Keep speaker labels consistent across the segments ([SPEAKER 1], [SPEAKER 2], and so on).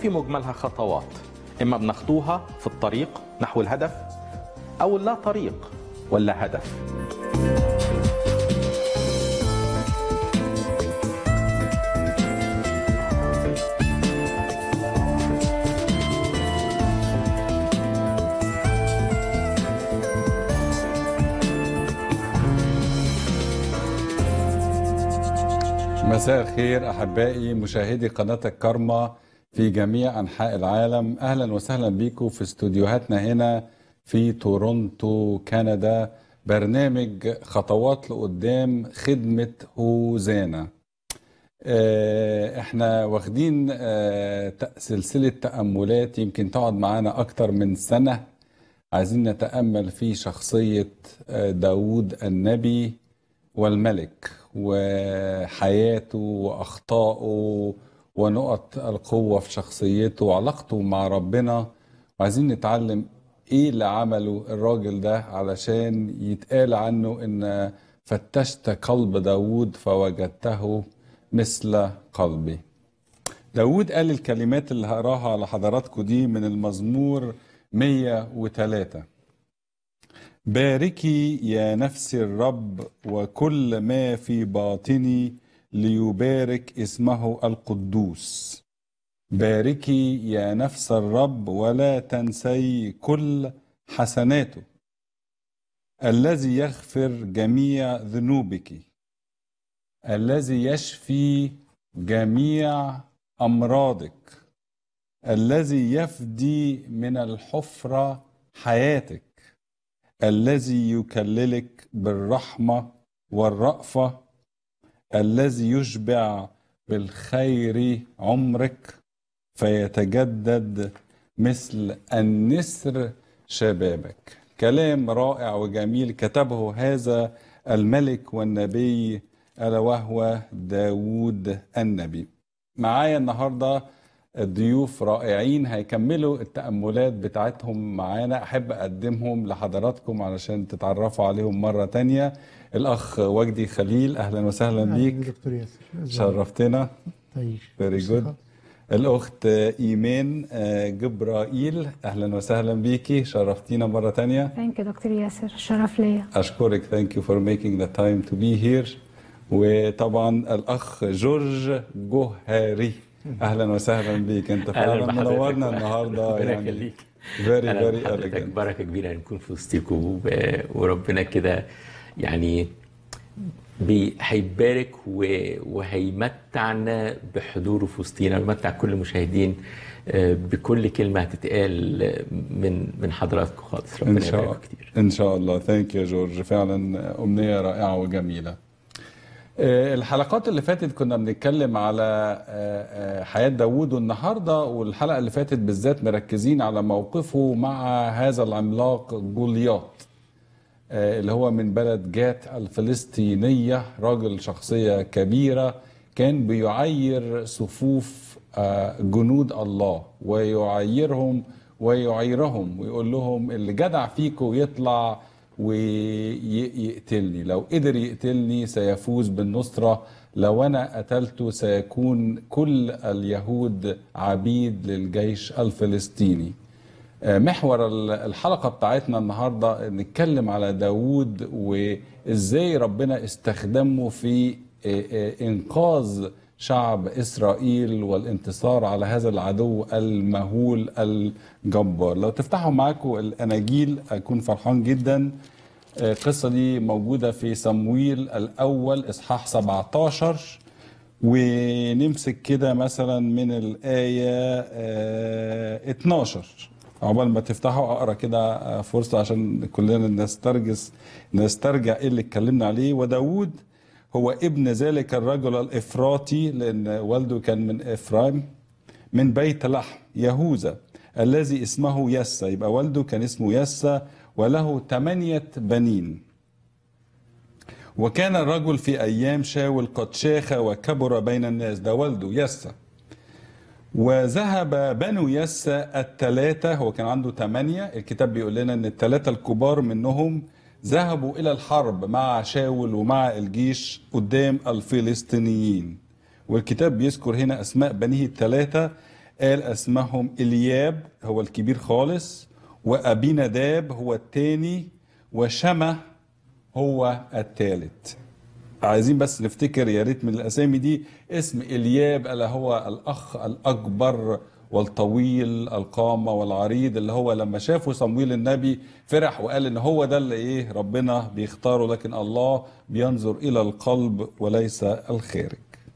[SPEAKER 1] في مجملها خطوات إما بنخطوها في الطريق نحو الهدف أو لا طريق ولا هدف
[SPEAKER 2] مساء الخير احبائي مشاهدي قناه الكرمه في جميع انحاء العالم اهلا وسهلا بيكم في استوديوهاتنا هنا في تورونتو كندا برنامج خطوات لقدام خدمه هوزانا آه، احنا واخدين آه، ت- سلسله تاملات يمكن تقعد معانا اكتر من سنه عايزين نتامل في شخصيه آه، داوود النبي والملك وحياته واخطائه ونقط القوه في شخصيته وعلاقته مع ربنا وعايزين نتعلم ايه اللي عمله الراجل ده علشان يتقال عنه ان فتشت قلب داود فوجدته مثل قلبي داود قال الكلمات اللي هقراها على حضراتكم دي من المزمور 103 باركي يا نفس الرب وكل ما في باطني ليبارك اسمه القدوس باركي يا نفس الرب ولا تنسي كل حسناته الذي يغفر جميع ذنوبك الذي يشفي جميع امراضك الذي يفدي من الحفره حياتك الذي يكللك بالرحمه والرأفه الذي يشبع بالخير عمرك فيتجدد مثل النسر شبابك كلام رائع وجميل كتبه هذا الملك والنبي ألا وهو داود النبي معايا النهارده ضيوف رائعين هيكملوا التأملات بتاعتهم معانا أحب أقدمهم لحضراتكم علشان تتعرفوا عليهم مرة تانية الأخ وجدي خليل أهلا وسهلا
[SPEAKER 3] أهلاً
[SPEAKER 2] بيك
[SPEAKER 3] دكتور ياسر
[SPEAKER 2] شرفتنا
[SPEAKER 3] طيب
[SPEAKER 2] فيري جود الأخت إيمان آه، جبرائيل أهلا وسهلا بيكي شرفتينا مرة تانية
[SPEAKER 4] ثانك يو دكتور ياسر شرف ليا
[SPEAKER 2] أشكرك thank you for making the time to be here وطبعا الأخ جورج جوهري أهلا وسهلا بيك أنت
[SPEAKER 5] اهلا
[SPEAKER 2] فعلا
[SPEAKER 5] بحضرتك
[SPEAKER 2] منورنا النهارده
[SPEAKER 5] ربنا
[SPEAKER 2] يعني
[SPEAKER 5] يخليك
[SPEAKER 2] فيري
[SPEAKER 5] أهلا
[SPEAKER 2] فيري
[SPEAKER 5] بحضرتك
[SPEAKER 2] elegant
[SPEAKER 5] بركه كبيره نكون في وسطكم و- وربنا كده يعني بي- هيبارك و- وهيمتعنا بحضوره في وسطينا ويمتع كل المشاهدين آه، بكل كلمه هتتقال من من حضراتكم خالص
[SPEAKER 2] إن
[SPEAKER 5] ربنا
[SPEAKER 2] شاء
[SPEAKER 5] يبارك كتير
[SPEAKER 2] إن شاء الله ثانك يو جورج فعلا أمنية رائعة وجميلة آه، الحلقات اللي فاتت كنا بنتكلم على آه، آه، حياة داوود والنهاردة والحلقة اللي فاتت بالذات مركزين على موقفه مع هذا العملاق جولياط آه، اللي هو من بلد جات الفلسطينية راجل شخصية كبيرة كان بيعير صفوف آه، جنود الله ويعيرهم ويعيرهم ويقول لهم اللي جدع فيكم يطلع ويقتلني لو قدر يقتلني سيفوز بالنصرة لو أنا قتلته سيكون كل اليهود عبيد للجيش الفلسطيني محور الحلقة بتاعتنا النهاردة نتكلم على داود وإزاي ربنا استخدمه في إنقاذ شعب إسرائيل والانتصار على هذا العدو المهول الجبار لو تفتحوا معاكم الأناجيل أكون فرحان جدا القصة دي موجودة في صمويل الأول إصحاح 17 ونمسك كده مثلا من الآية آه، 12 عقبال ما تفتحوا اقرا كده فرصه عشان كلنا نسترجس نسترجع ايه اللي اتكلمنا عليه وداود هو ابن ذلك الرجل الافراطي لان والده كان من افرايم من بيت لحم يهوذا الذي اسمه يسى يبقى والده كان اسمه يسى وله ثمانية بنين وكان الرجل في أيام شاول قد شاخ وكبر بين الناس ده والده يسى وذهب بنو يسى الثلاثة هو كان عنده ثمانية الكتاب بيقول لنا أن الثلاثة الكبار منهم ذهبوا إلى الحرب مع شاول ومع الجيش قدام الفلسطينيين والكتاب بيذكر هنا أسماء بنيه الثلاثة قال اسمهم الياب هو الكبير خالص وابي نداب هو الثاني وشمه هو الثالث عايزين بس نفتكر يا ريت من الاسامي دي اسم الياب الا هو الاخ الاكبر والطويل القامه والعريض اللي هو لما شافه صمويل النبي فرح وقال ان هو ده اللي ايه ربنا بيختاره لكن الله بينظر الى القلب وليس الخارج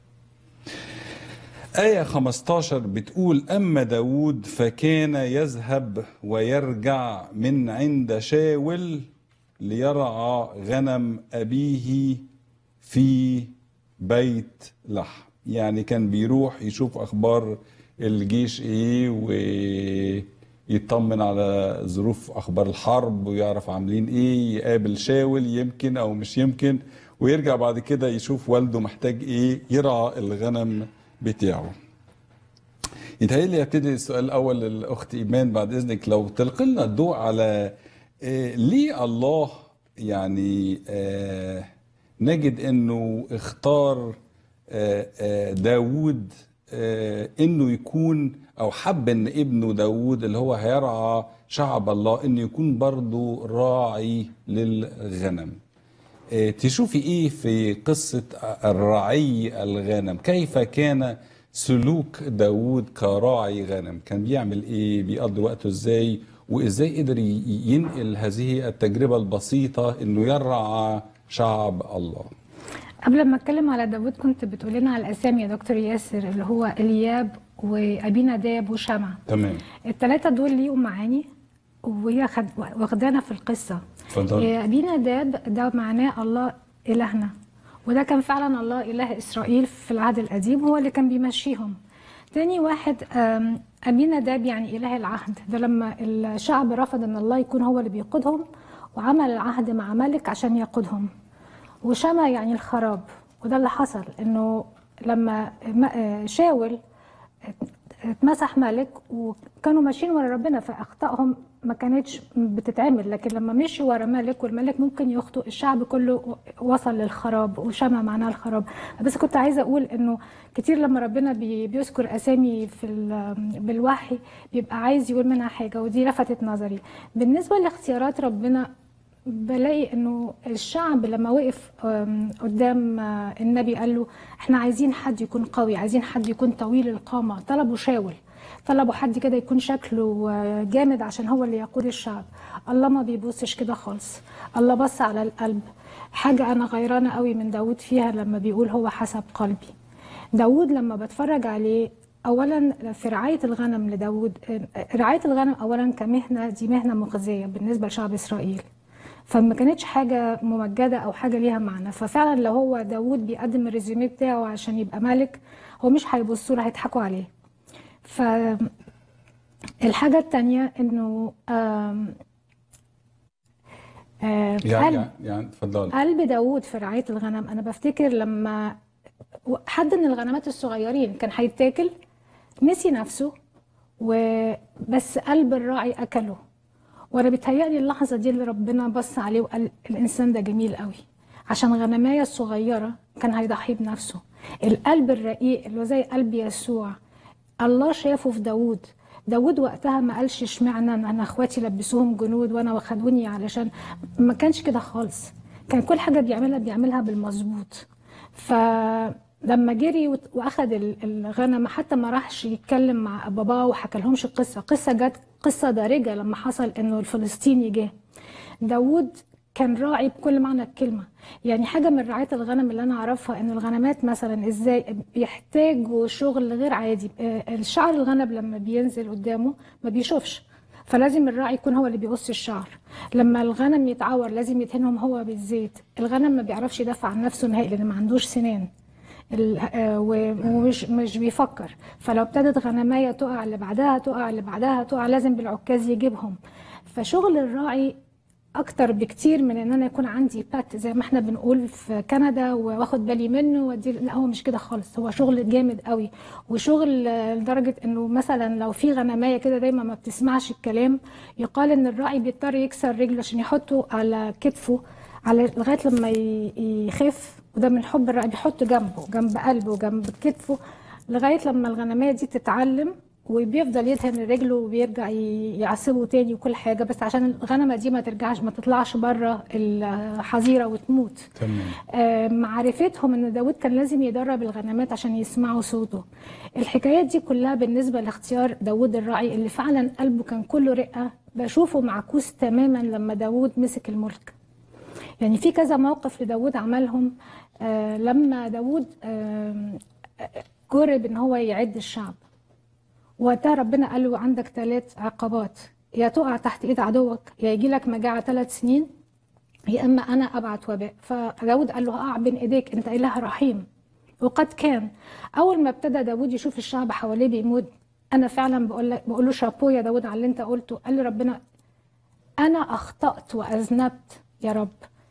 [SPEAKER 2] آية 15 بتقول أما داود فكان يذهب ويرجع من عند شاول ليرعى غنم أبيه في بيت لحم يعني كان بيروح يشوف أخبار الجيش إيه ويطمن على ظروف أخبار الحرب ويعرف عاملين إيه يقابل شاول يمكن أو مش يمكن ويرجع بعد كده يشوف والده محتاج إيه يرعى الغنم بتاعه يتهيألي ابتدي السؤال الأول للأخت إيمان بعد إذنك لو تلقي لنا الضوء على آه، ليه الله يعني آه، نجد إنه اختار آه، آه، داوود آه، إنه يكون أو حب إن ابنه داوود اللي هو هيرعى شعب الله إنه يكون برضه راعي للغنم آه، تشوفي ايه في قصة الرعي الغنم كيف كان سلوك داود كراعي غنم كان بيعمل ايه بيقضي وقته ازاي وازاي قدر ي- ينقل هذه التجربة البسيطة انه يرعى شعب الله
[SPEAKER 4] قبل ما اتكلم على داوود كنت بتقول لنا على الاسامي يا دكتور ياسر اللي هو الياب وابي نداب وشمع
[SPEAKER 2] تمام
[SPEAKER 4] الثلاثه دول ليهم معاني وهي خد... واخدانا في القصه
[SPEAKER 2] اتفضل
[SPEAKER 4] إيه، ابي نداب ده معناه الله الهنا وده كان فعلا الله اله اسرائيل في العهد القديم هو اللي كان بيمشيهم تاني واحد آم، ابي نداب يعني اله العهد ده لما الشعب رفض ان الله يكون هو اللي بيقودهم وعمل العهد مع ملك عشان يقودهم وشمع يعني الخراب وده اللي حصل انه لما م- آه، شاول اتمسح ملك وكانوا ماشيين ورا ربنا فاخطائهم ما كانتش بتتعمل لكن لما مشي ورا ملك والملك ممكن يخطئ الشعب كله وصل للخراب وشمع معناه الخراب بس كنت عايزه اقول انه كتير لما ربنا بي- بيذكر اسامي في ال- بالوحي بيبقى عايز يقول منها حاجه ودي لفتت نظري بالنسبه لاختيارات ربنا بلاقي انه الشعب لما وقف آم، قدام آه، النبي قال له احنا عايزين حد يكون قوي عايزين حد يكون طويل القامه طلبوا شاول طلبوا حد كده يكون شكله آه، جامد عشان هو اللي يقود الشعب الله ما بيبصش كده خالص الله بص على القلب حاجه انا غيرانه قوي من داود فيها لما بيقول هو حسب قلبي داود لما بتفرج عليه اولا في رعايه الغنم لداود آه، رعايه الغنم اولا كمهنه دي مهنه مخزيه بالنسبه لشعب اسرائيل فما كانتش حاجة ممجدة أو حاجة ليها معنى ففعلا لو هو داوود بيقدم الريزوميه بتاعه عشان يبقى ملك هو مش هيبصوا له هيضحكوا عليه فالحاجة التانية إنه آم، آه،
[SPEAKER 2] يعني
[SPEAKER 4] قلب
[SPEAKER 2] يعني يعني اتفضل
[SPEAKER 4] قلب داوود في رعاية الغنم أنا بفتكر لما حد من الغنمات الصغيرين كان هيتاكل نسي نفسه وبس قلب الراعي أكله وانا بيتهيألي اللحظه دي اللي ربنا بص عليه وقال الانسان ده جميل قوي عشان غنمايه الصغيره كان هيضحي بنفسه القلب الرقيق اللي هو زي قلب يسوع الله شافه في داوود داوود وقتها ما قالش اشمعنى انا أنا اخواتي لبسوهم جنود وانا واخدوني علشان ما كانش كده خالص كان كل حاجه بيعملها بيعملها بالمظبوط فلما جري وت- واخد ال- الغنم حتى ما راحش يتكلم مع باباه وحكى لهمش القصه قصه جت قصه دارجه لما حصل انه الفلسطيني جه داوود كان راعي بكل معنى الكلمة يعني حاجة من رعاية الغنم اللي أنا أعرفها إن الغنمات مثلا إزاي بيحتاجوا شغل غير عادي آه، الشعر الغنم لما بينزل قدامه ما بيشوفش فلازم الراعي يكون هو اللي بيقص الشعر لما الغنم يتعور لازم يدهنهم هو بالزيت الغنم ما بيعرفش يدافع عن نفسه نهائي لأن ما عندوش سنان ال- آه، و- ومش مش بيفكر فلو ابتدت غنمايه تقع اللي بعدها تقع اللي بعدها تقع لازم بالعكاز يجيبهم فشغل الراعي اكتر بكتير من ان انا يكون عندي بات زي ما احنا بنقول في كندا واخد بالي منه وادي لا هو مش كده خالص هو شغل جامد قوي وشغل آه، لدرجه انه مثلا لو في غنمايه كده دايما ما بتسمعش الكلام يقال ان الراعي بيضطر يكسر رجله عشان يحطه على كتفه على لغايه لما ي- يخف وده من حب الراعي بيحطه جنبه جنب قلبه جنب كتفه لغايه لما الغنمايه دي تتعلم وبيفضل يدهن رجله وبيرجع ي- يعصبه تاني وكل حاجه بس عشان الغنمه دي ما ترجعش ما تطلعش بره الحظيره وتموت
[SPEAKER 2] تمام
[SPEAKER 4] آه، معرفتهم ان داود كان لازم يدرب الغنمات عشان يسمعوا صوته الحكايات دي كلها بالنسبه لاختيار داود الراعي اللي فعلا قلبه كان كله رقه بشوفه معكوس تماما لما داود مسك الملك يعني في كذا موقف لداود عملهم آه، لما داود آم، آه، جرب ان هو يعد الشعب وقتها ربنا قال له عندك ثلاث عقبات يا تقع تحت ايد عدوك يا يجي لك مجاعه ثلاث سنين يا اما انا ابعت وباء فداود قال له اقع بين ايديك انت اله رحيم وقد كان اول ما ابتدى داود يشوف الشعب حواليه بيموت انا فعلا بقول لك بقول له شابو يا داود على اللي انت قلته قال لي ربنا انا اخطات واذنبت يا رب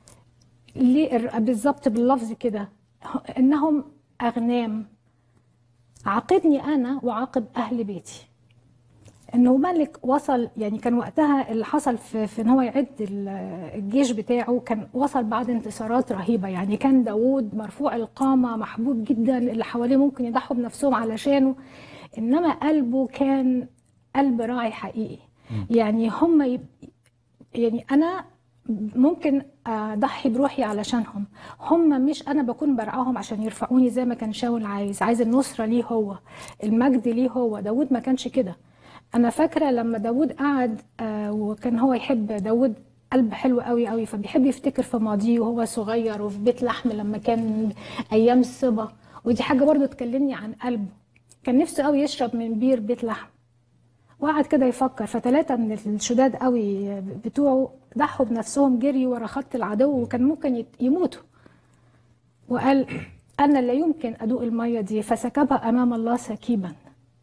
[SPEAKER 4] ليه الر- بالظبط باللفظ كده انهم اغنام عاقبني انا وعاقب اهل بيتي انه ملك وصل يعني كان وقتها اللي حصل في, في ان هو يعد ال- الجيش بتاعه كان وصل بعد انتصارات رهيبه يعني كان داوود مرفوع القامه محبوب جدا اللي حواليه ممكن يضحوا بنفسهم علشانه انما قلبه كان قلب راعي حقيقي يعني هم يب... يعني انا ممكن اضحي بروحي علشانهم هم مش انا بكون برعاهم عشان يرفعوني زي ما كان شاول عايز عايز النصره ليه هو المجد ليه هو داود ما كانش كده انا فاكره لما داود قعد آه، وكان هو يحب داود قلب حلو قوي قوي فبيحب يفتكر في ماضيه وهو صغير وفي بيت لحم لما كان ايام الصبا ودي حاجه برضو تكلمني عن قلبه كان نفسه قوي يشرب من بير بيت لحم وقعد كده يفكر فثلاثة من الشداد قوي بتوعه ضحوا بنفسهم جري ورا خط العدو وكان ممكن يت- يموتوا وقال أنا لا يمكن أدوق المية دي فسكبها أمام الله سكيبا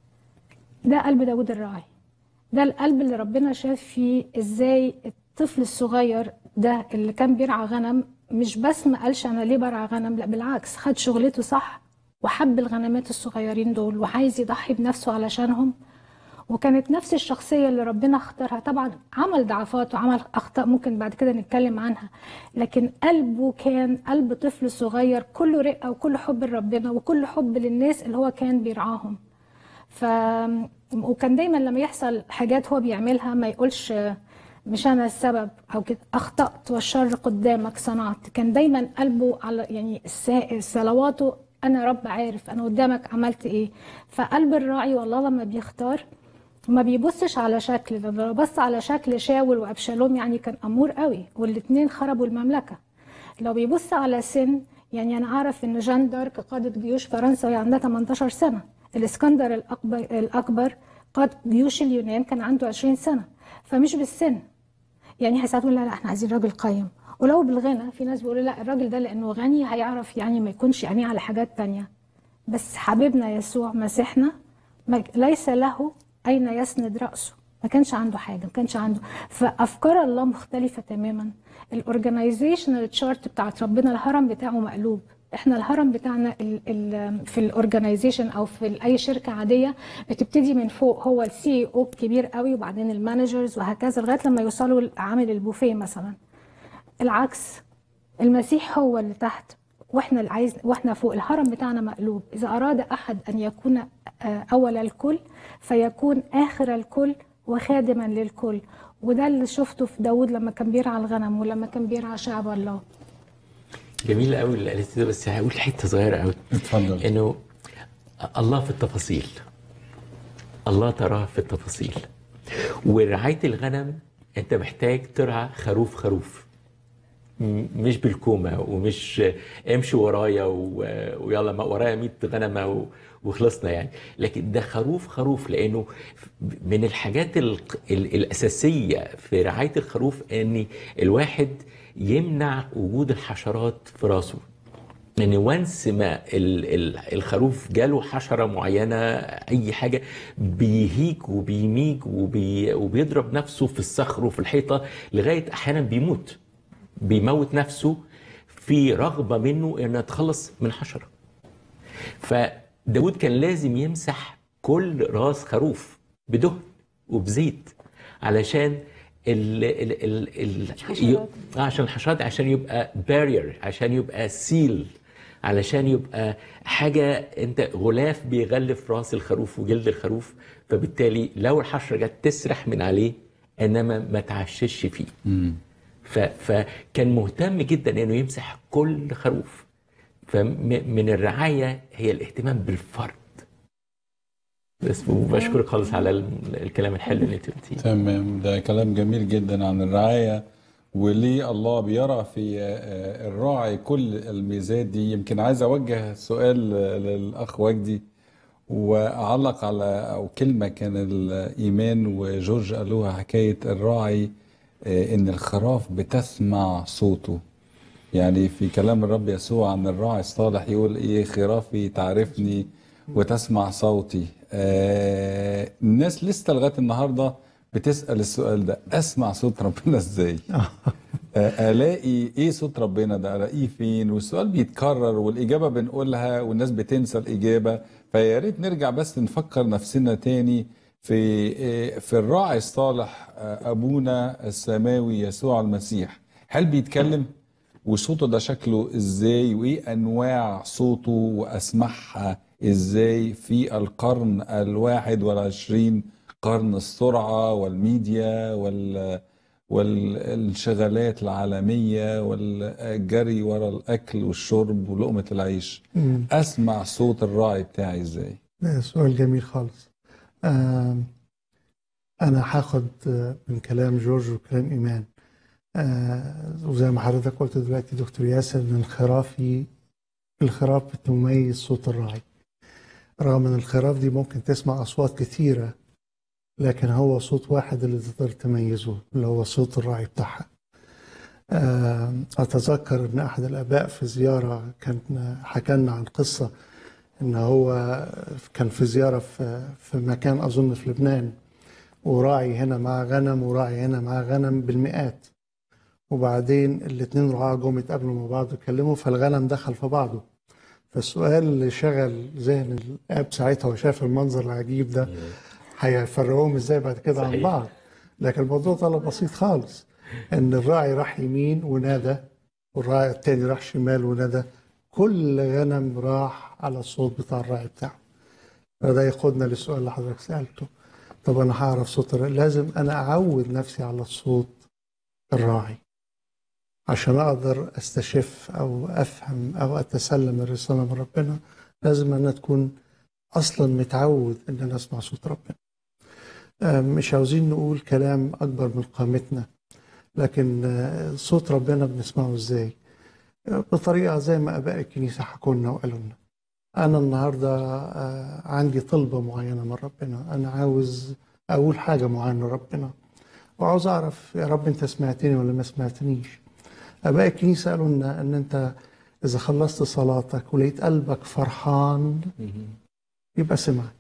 [SPEAKER 4] ده قلب داود الراعي ده القلب اللي ربنا شاف فيه ازاي الطفل الصغير ده اللي كان بيرعى غنم مش بس ما قالش انا ليه برعى غنم لا بالعكس خد شغلته صح وحب الغنمات الصغيرين دول وعايز يضحي بنفسه علشانهم وكانت نفس الشخصية اللي ربنا اختارها طبعا عمل ضعفات وعمل أخطاء ممكن بعد كده نتكلم عنها لكن قلبه كان قلب طفل صغير كله رقة وكله حب لربنا وكله حب للناس اللي هو كان بيرعاهم ف وكان دايما لما يحصل حاجات هو بيعملها ما يقولش مش انا السبب او كده اخطات والشر قدامك صنعت كان دايما قلبه على يعني الس- صلواته انا رب عارف انا قدامك عملت ايه فقلب الراعي والله لما بيختار ما بيبصش على شكل ده لو بص على شكل شاول وابشالوم يعني كان امور قوي والاثنين خربوا المملكه لو بيبص على سن يعني انا اعرف ان جان دارك قادت جيوش فرنسا وهي عندها 18 سنه الاسكندر الاكبر الاكبر قاد جيوش اليونان كان عنده 20 سنه فمش بالسن يعني هيساعدوا لا لا احنا عايزين راجل قيم ولو بالغنى في ناس بيقولوا لا الراجل ده لانه غني هيعرف يعني ما يكونش يعني على حاجات تانية بس حبيبنا يسوع مسيحنا ما- ليس له اين يسند راسه ما كانش عنده حاجه ما كانش عنده فافكار الله مختلفه تماما الاورجنايزيشنال تشارت بتاعت ربنا الهرم بتاعه مقلوب احنا الهرم بتاعنا ال ال في الاورجنايزيشن او في اي شركه عاديه بتبتدي من فوق هو السي او الكبير قوي وبعدين المانجرز وهكذا لغايه لما يوصلوا لعامل البوفيه مثلا العكس المسيح هو اللي تحت واحنا اللي عايز واحنا فوق الهرم بتاعنا مقلوب اذا اراد احد ان يكون آه، اول الكل فيكون اخر الكل وخادما للكل وده اللي شفته في داود لما كان بيرعى الغنم ولما كان بيرعى شعب الله
[SPEAKER 5] جميل قوي اللي قالت ده بس هقول حته صغيره قوي
[SPEAKER 2] اتفضل
[SPEAKER 5] انه الله في التفاصيل الله تراه في التفاصيل ورعايه الغنم انت محتاج ترعى خروف خروف م- مش بالكومه ومش امشي ورايا و- ويلا ما ورايا 100 غنمه و- وخلصنا يعني لكن ده خروف خروف لانه من الحاجات ال- ال- الاساسيه في رعايه الخروف ان الواحد يمنع وجود الحشرات في راسه ان وانس ما ال- ال- الخروف جاله حشره معينه اي حاجه بيهيج وبيميج وبي وبيضرب نفسه في الصخر وفي الحيطه لغايه احيانا بيموت بيموت نفسه في رغبه منه انه يتخلص من حشره فداود كان لازم يمسح كل راس خروف بدهن وبزيت علشان ال ال ال ال
[SPEAKER 4] الحشرات.
[SPEAKER 5] آه، عشان الحشرات عشان يبقى بارير عشان يبقى سيل علشان يبقى حاجة انت غلاف بيغلف راس الخروف وجلد الخروف فبالتالي لو الحشرة جت تسرح من عليه انما ما تعشش فيه ف... فكان مهتم جدا انه يمسح كل خروف فمن الرعاية هي الاهتمام بالفرد بس وبشكرك خالص على ال- الكلام الحلو اللي انت قلتيه
[SPEAKER 2] تمام ده كلام جميل جدا عن الرعاية وليه الله بيرى في آه، الراعي كل الميزات دي يمكن عايز أوجه سؤال آه، للأخ وجدي وأعلق على أو كلمة كان الإيمان وجورج قالوها حكاية الراعي آه، إن الخراف بتسمع صوته يعني في كلام الرب يسوع عن الراعي الصالح يقول ايه خرافي تعرفني وتسمع صوتي آه الناس لسه لغايه النهارده بتسال السؤال ده اسمع صوت ربنا ازاي آه الاقي ايه صوت ربنا ده الاقيه فين والسؤال بيتكرر والاجابه بنقولها والناس بتنسى الاجابه فيا ريت نرجع بس نفكر نفسنا تاني في آه، في الراعي الصالح آه، ابونا السماوي يسوع المسيح هل بيتكلم وصوته ده شكله ازاي وايه انواع صوته واسمعها ازاي في القرن الواحد والعشرين قرن السرعة والميديا وال والانشغالات العالمية والجري ورا الأكل والشرب ولقمة العيش أسمع صوت الراعي بتاعي إزاي
[SPEAKER 3] ده سؤال جميل خالص آم، أنا هاخد آه، من كلام جورج وكلام إيمان آه، وزي ما حضرتك قلت دلوقتي دكتور ياسر إن الخرافي الخراف بتميز صوت الراعي رغم إن الخراف دي ممكن تسمع أصوات كثيرة لكن هو صوت واحد اللي تقدر تميزه اللي هو صوت الراعي بتاعها آم، أتذكر إن أحد الآباء في زيارة كان حكى لنا عن قصة ان هو كان في زياره في في مكان اظن في لبنان وراعي هنا مع غنم وراعي هنا مع غنم بالمئات وبعدين الاثنين رعاة جم يتقابلوا مع بعض ويتكلموا فالغنم دخل في بعضه فالسؤال اللي شغل ذهن الاب ساعتها وشاف المنظر العجيب ده هيفرقوهم ازاي بعد كده عن
[SPEAKER 5] صحيح.
[SPEAKER 3] بعض لكن الموضوع طلب بسيط خالص ان الراعي راح يمين ونادى والراعي التاني راح شمال ونادى كل غنم راح على الصوت بتاع الراعي بتاعه فده يقودنا للسؤال اللي حضرتك سألته طب أنا هعرف صوت الراعي لازم أنا أعود نفسي على صوت الراعي عشان أقدر أستشف أو أفهم أو أتسلم الرسالة من ربنا لازم أنا تكون أصلا متعود إن أنا أسمع صوت ربنا آه، مش عاوزين نقول كلام أكبر من قامتنا لكن آه، صوت ربنا بنسمعه إزاي بطريقه زي ما اباء الكنيسه حكوا لنا وقالوا لنا انا النهارده آه، عندي طلبه معينه من ربنا انا عاوز اقول حاجه معينه لربنا وعاوز اعرف يا رب انت سمعتني ولا ما سمعتنيش اباء الكنيسه قالوا لنا ان انت اذا خلصت صلاتك ولقيت قلبك فرحان يبقى سمعك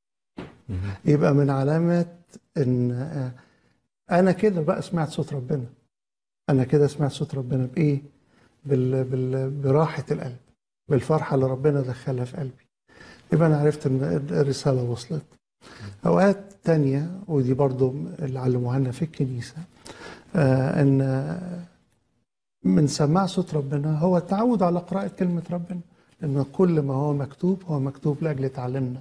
[SPEAKER 3] يبقى من علامات ان آه، انا كده بقى سمعت صوت ربنا انا كده سمعت صوت ربنا بايه بال... بال... براحه القلب بالفرحه اللي ربنا دخلها في قلبي يبقى انا عرفت ان الرساله وصلت اوقات تانية ودي برضو اللي علموها لنا في الكنيسه آه ان آه، من سماع صوت ربنا هو التعود على قراءه كلمه ربنا لان كل ما هو مكتوب هو مكتوب لاجل تعلمنا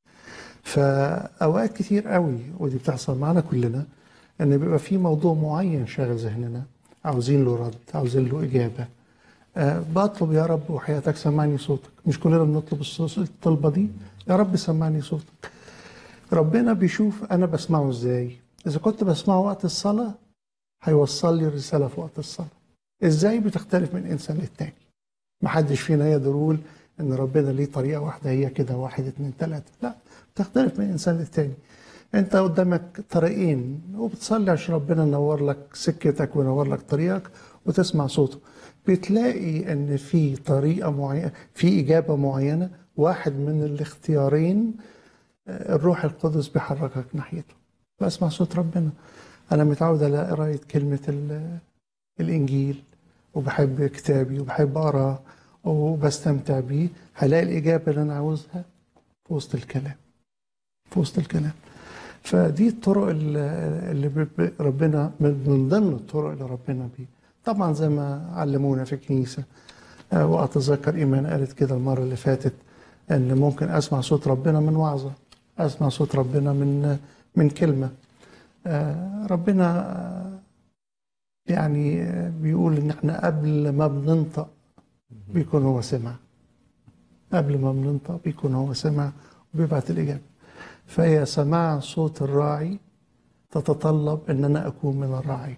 [SPEAKER 3] فاوقات كتير قوي ودي بتحصل معانا كلنا ان بيبقى في موضوع معين شاغل ذهننا عاوزين له رد عاوزين له اجابه أه بطلب يا رب وحياتك سمعني صوتك مش كلنا بنطلب الصوت- الطلبه دي يا رب سمعني صوتك ربنا بيشوف انا بسمعه ازاي اذا كنت بسمعه وقت الصلاه هيوصل لي الرساله في وقت الصلاه ازاي بتختلف من انسان للتاني محدش فينا يقدر يقول ان ربنا ليه طريقه واحده هي كده واحد اتنين تلاته لا بتختلف من انسان للتاني انت قدامك طريقين وبتصلي عشان ربنا ينور لك سكتك وينور لك طريقك وتسمع صوته بتلاقي ان في طريقه معينه في اجابه معينه واحد من الاختيارين آه، الروح القدس بيحركك ناحيته بسمع صوت ربنا انا متعود على قرايه كلمه ال- الانجيل وبحب كتابي وبحب اقراه وبستمتع بيه هلاقي الاجابه اللي انا عاوزها في وسط الكلام في وسط الكلام فدي الطرق اللي اللي ب- ب- ربنا من من ضمن الطرق اللي ربنا بيه طبعا زي ما علمونا في الكنيسه آه، وأتذكر إيمان قالت كده المرة اللي فاتت إن ممكن أسمع صوت ربنا من وعظة أسمع صوت ربنا من من كلمة آه، ربنا آه، يعني آه، بيقول إن إحنا قبل ما بننطق بيكون هو سمع قبل ما بننطق بيكون هو سمع وبيبعت الإجابة فهي سماع صوت الراعي تتطلب ان انا اكون من الراعي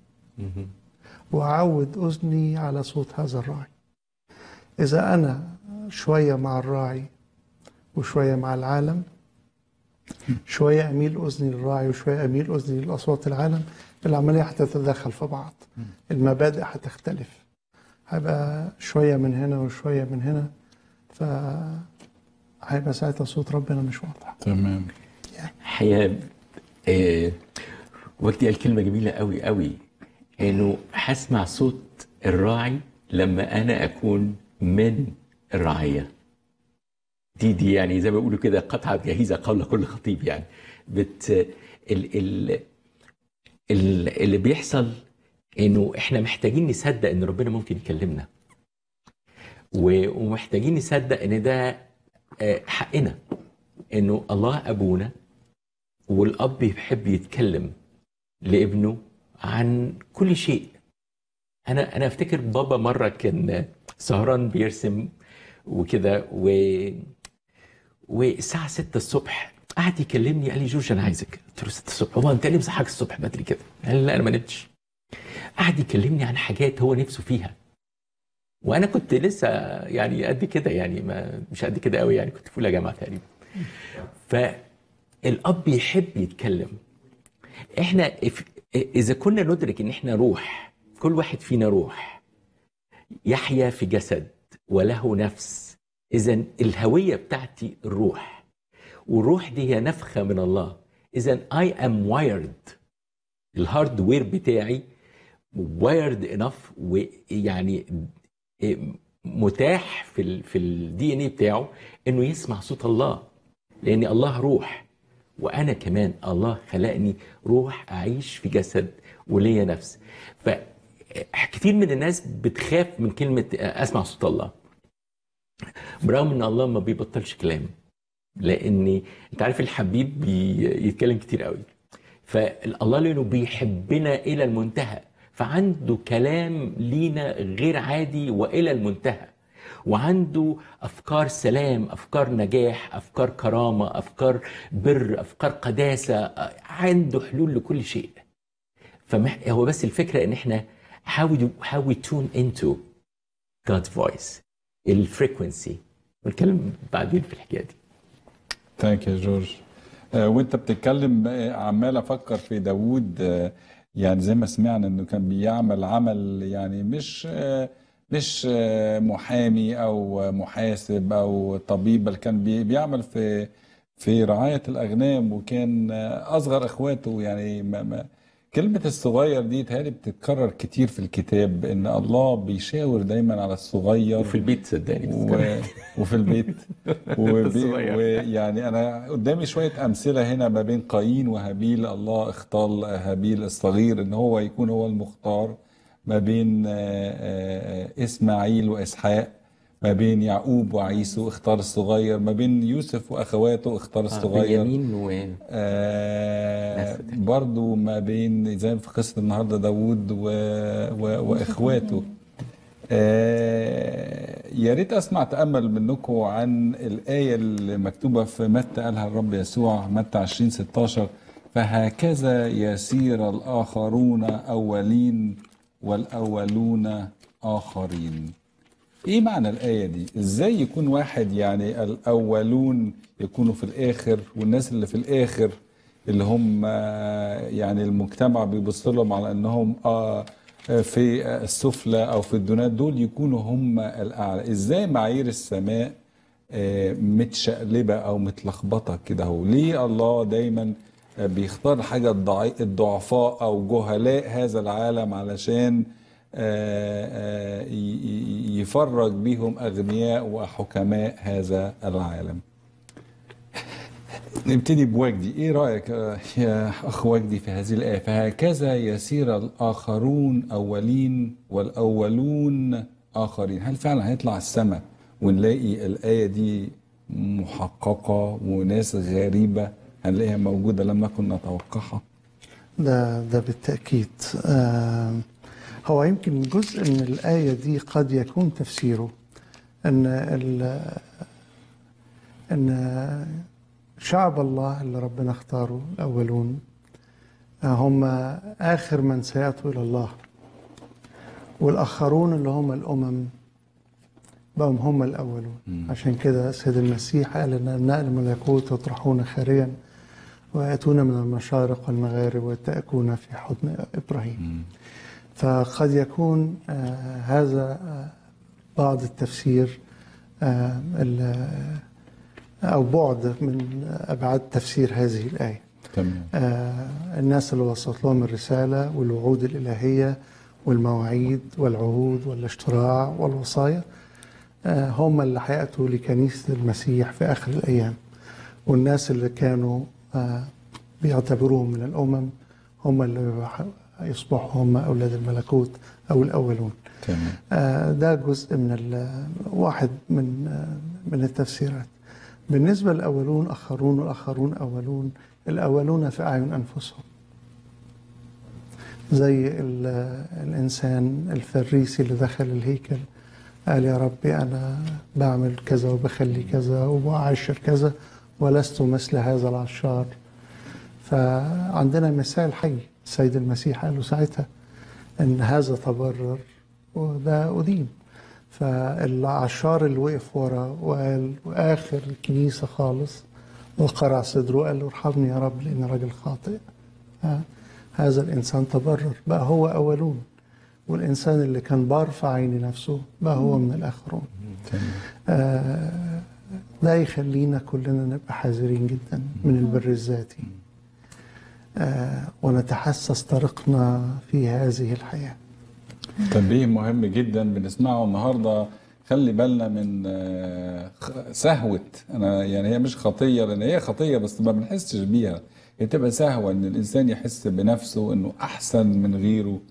[SPEAKER 3] واعود اذني على صوت هذا الراعي اذا انا شويه مع الراعي وشويه مع العالم شويه اميل اذني للراعي وشويه اميل اذني لاصوات العالم العمليه هتتدخل في بعض المبادئ هتختلف هيبقى شويه من هنا وشويه من هنا ف هيبقى ساعتها صوت ربنا مش واضح
[SPEAKER 2] تمام
[SPEAKER 5] الحقيقه آه، وجدي قال كلمه جميله قوي قوي انه هسمع صوت الراعي لما انا اكون من الرعيه دي دي يعني زي ما بيقولوا كده قطعه جهيزه قول كل خطيب يعني بت ال ال ال اللي بيحصل انه احنا محتاجين نصدق ان ربنا ممكن يكلمنا و- ومحتاجين نصدق ان ده آه، حقنا انه الله ابونا والاب بيحب يتكلم لابنه عن كل شيء انا انا افتكر بابا مره كان سهران بيرسم وكده و والساعه 6 الصبح قعد يكلمني قال لي جورج انا عايزك قلت له 6 الصبح هو انت ليه مصحاك الصبح بدري كده قال لي لا انا ما نمتش قعد يكلمني عن حاجات هو نفسه فيها وانا كنت لسه يعني قد كده يعني ما مش قد كده قوي يعني كنت في اولى جامعه تقريبا فالاب يحب يتكلم احنا if- اذا كنا ندرك ان احنا روح كل واحد فينا روح يحيا في جسد وله نفس اذا الهويه بتاعتي الروح والروح دي هي نفخه من الله اذا I am wired الهاردوير بتاعي وايرد انف ويعني متاح في ال في الدي ان اي بتاعه انه يسمع صوت الله لان الله روح وانا كمان الله خلقني روح اعيش في جسد وليا نفس فكتير من الناس بتخاف من كلمه اسمع صوت الله برغم ان الله ما بيبطلش كلام لان انت عارف الحبيب بيتكلم كتير قوي فالله لانه بيحبنا الى المنتهى فعنده كلام لينا غير عادي والى المنتهى وعنده افكار سلام افكار نجاح افكار كرامه افكار بر افكار قداسه عنده حلول لكل شيء فهو بس الفكره ان احنا how we, how we tune into God's voice الفريكونسي ونتكلم بعدين في الحكايه دي
[SPEAKER 2] ثانك يا جورج آه، وانت بتتكلم آه، عمال افكر في داوود آه، يعني زي ما سمعنا انه كان بيعمل عمل يعني مش آه، مش آه، محامي او آه، محاسب او طبيب بل كان بي- بيعمل في في رعاية الأغنام وكان آه، أصغر إخواته يعني ما ما كلمة الصغير دي تهيألي بتتكرر كتير في الكتاب إن الله بيشاور دايما على الصغير
[SPEAKER 5] وفي البيت صدقني
[SPEAKER 2] و... وفي البيت وبي...
[SPEAKER 5] الصغير.
[SPEAKER 2] ويعني انا قدامي شويه امثله هنا ما بين قايين وهابيل الله اختار هابيل الصغير ان هو يكون هو المختار ما بين آه، آه، اسماعيل واسحاق ما بين يعقوب وعيسو اختار الصغير ما بين يوسف واخواته اختار الصغير
[SPEAKER 5] بنيامين و
[SPEAKER 2] آه
[SPEAKER 5] ناس تانية.
[SPEAKER 2] برضو ما بين زي في قصة النهاردة داوود و... و... وإخواته آه يا ريت أسمع تأمل منكم عن الآية اللي مكتوبة في متى قالها الرب يسوع متى 20 16 فهكذا يسير الآخرون أولين والأولون آخرين ايه معنى الآية دي؟ ازاي يكون واحد يعني الأولون يكونوا في الآخر والناس اللي في الآخر اللي هم آه، يعني المجتمع بيبص لهم على انهم آه، آه، في السفلى او في الدونات دول يكونوا هم الأعلى، ازاي معايير السماء آه، متشقلبة او متلخبطة كده هو ليه الله دايما آه، بيختار حاجة الضعي- الضعفاء او جهلاء هذا العالم علشان آه، آه، ي- ي- يفرج بيهم أغنياء وحكماء هذا العالم نبتدي بوجدي ايه رأيك آه، يا أخ وجدي في هذه الآية فهكذا يسير الآخرون أولين والأولون آخرين هل فعلا هيطلع السماء ونلاقي الآية دي محققة وناس غريبة هنلاقيها موجودة لم نكن نتوقعها
[SPEAKER 3] ده ده بالتأكيد آه هو يمكن جزء من الآية دي قد يكون تفسيره أن ال أن شعب الله اللي ربنا اختاره الأولون آه، هم آخر من سيأتوا إلى الله والآخرون اللي هم الأمم بقوا هم الأولون عشان كده سيد المسيح قال أن أبناء الملكوت يطرحون خارجا ويأتون من المشارق والمغارب ويتأكون في حضن إبراهيم فقد يكون آه هذا آه بعض التفسير آه ال- أو بعد من أبعاد تفسير هذه الآية
[SPEAKER 2] تمام
[SPEAKER 3] آه الناس اللي وصلت لهم الرسالة والوعود الإلهية والمواعيد والعهود والاشتراع والوصايا آه هم اللي هيأتوا لكنيسة المسيح في آخر الأيام والناس اللي كانوا آه بيعتبروهم من الأمم هم اللي يصبحوا هم أولاد الملكوت أو الأولون
[SPEAKER 2] تمام
[SPEAKER 3] آه، ده جزء من ال- واحد من آه، من التفسيرات بالنسبة للأولون آخرون والآخرون أولون الأولون في أعين أنفسهم زي ال- الإنسان الفريسي اللي دخل الهيكل قال يا ربي أنا بعمل كذا وبخلي كذا وبعشر كذا ولست مثل هذا العشار فعندنا مثال حي السيد المسيح قال له ساعتها ان هذا تبرر وده أدين فالعشار اللي وقف ورا وقال واخر الكنيسه خالص وقرع صدره وقال له ارحمني يا رب لاني راجل خاطئ ها، هذا الانسان تبرر بقى هو اولون والانسان اللي كان بار في عين نفسه بقى هو من الاخرون
[SPEAKER 2] تمام
[SPEAKER 3] آه، ده يخلينا كلنا نبقى حذرين جدا من البر الذاتي آه، ونتحسس طريقنا في هذه الحياه
[SPEAKER 2] تنبيه مهم جدا بنسمعه النهارده خلي بالنا من آه، خ- سهوة أنا يعني هي مش خطية لأن هي خطية بس ما بنحسش بيها هي تبقى سهوة إن الإنسان يحس بنفسه إنه أحسن من غيره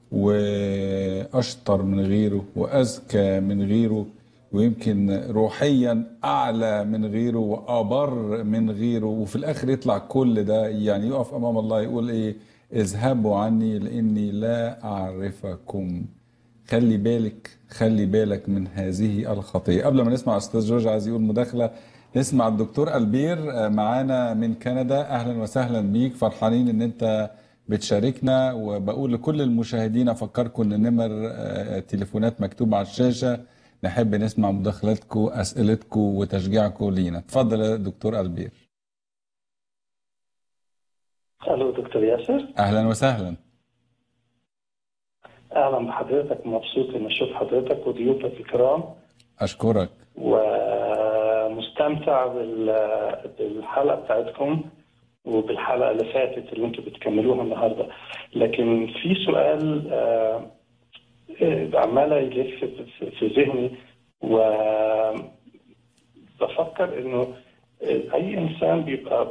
[SPEAKER 2] وأشطر من غيره وأذكى من غيره ويمكن روحيا أعلى من غيره وأبر من غيره وفي الآخر يطلع كل ده يعني يقف أمام الله يقول إيه اذهبوا عني لاني لا اعرفكم خلي بالك خلي بالك من هذه الخطيه قبل ما نسمع استاذ جورج عايز يقول مداخله نسمع الدكتور البير آه، معانا من كندا اهلا وسهلا بيك فرحانين ان انت بتشاركنا وبقول لكل المشاهدين افكركم ان نمر آه، تليفونات مكتوبه على الشاشه نحب نسمع مداخلاتكم اسئلتكم وتشجيعكم لينا اتفضل يا دكتور البير
[SPEAKER 6] الو دكتور ياسر
[SPEAKER 2] اهلا وسهلا
[SPEAKER 6] اهلا بحضرتك مبسوط اني اشوف حضرتك وضيوفك الكرام
[SPEAKER 2] اشكرك
[SPEAKER 6] ومستمتع بال- بالحلقه بتاعتكم وبالحلقه اللي فاتت اللي انتم بتكملوها النهارده لكن في سؤال آه، آه، عماله يلف في- في ذهني وبفكر انه اي انسان بيبقى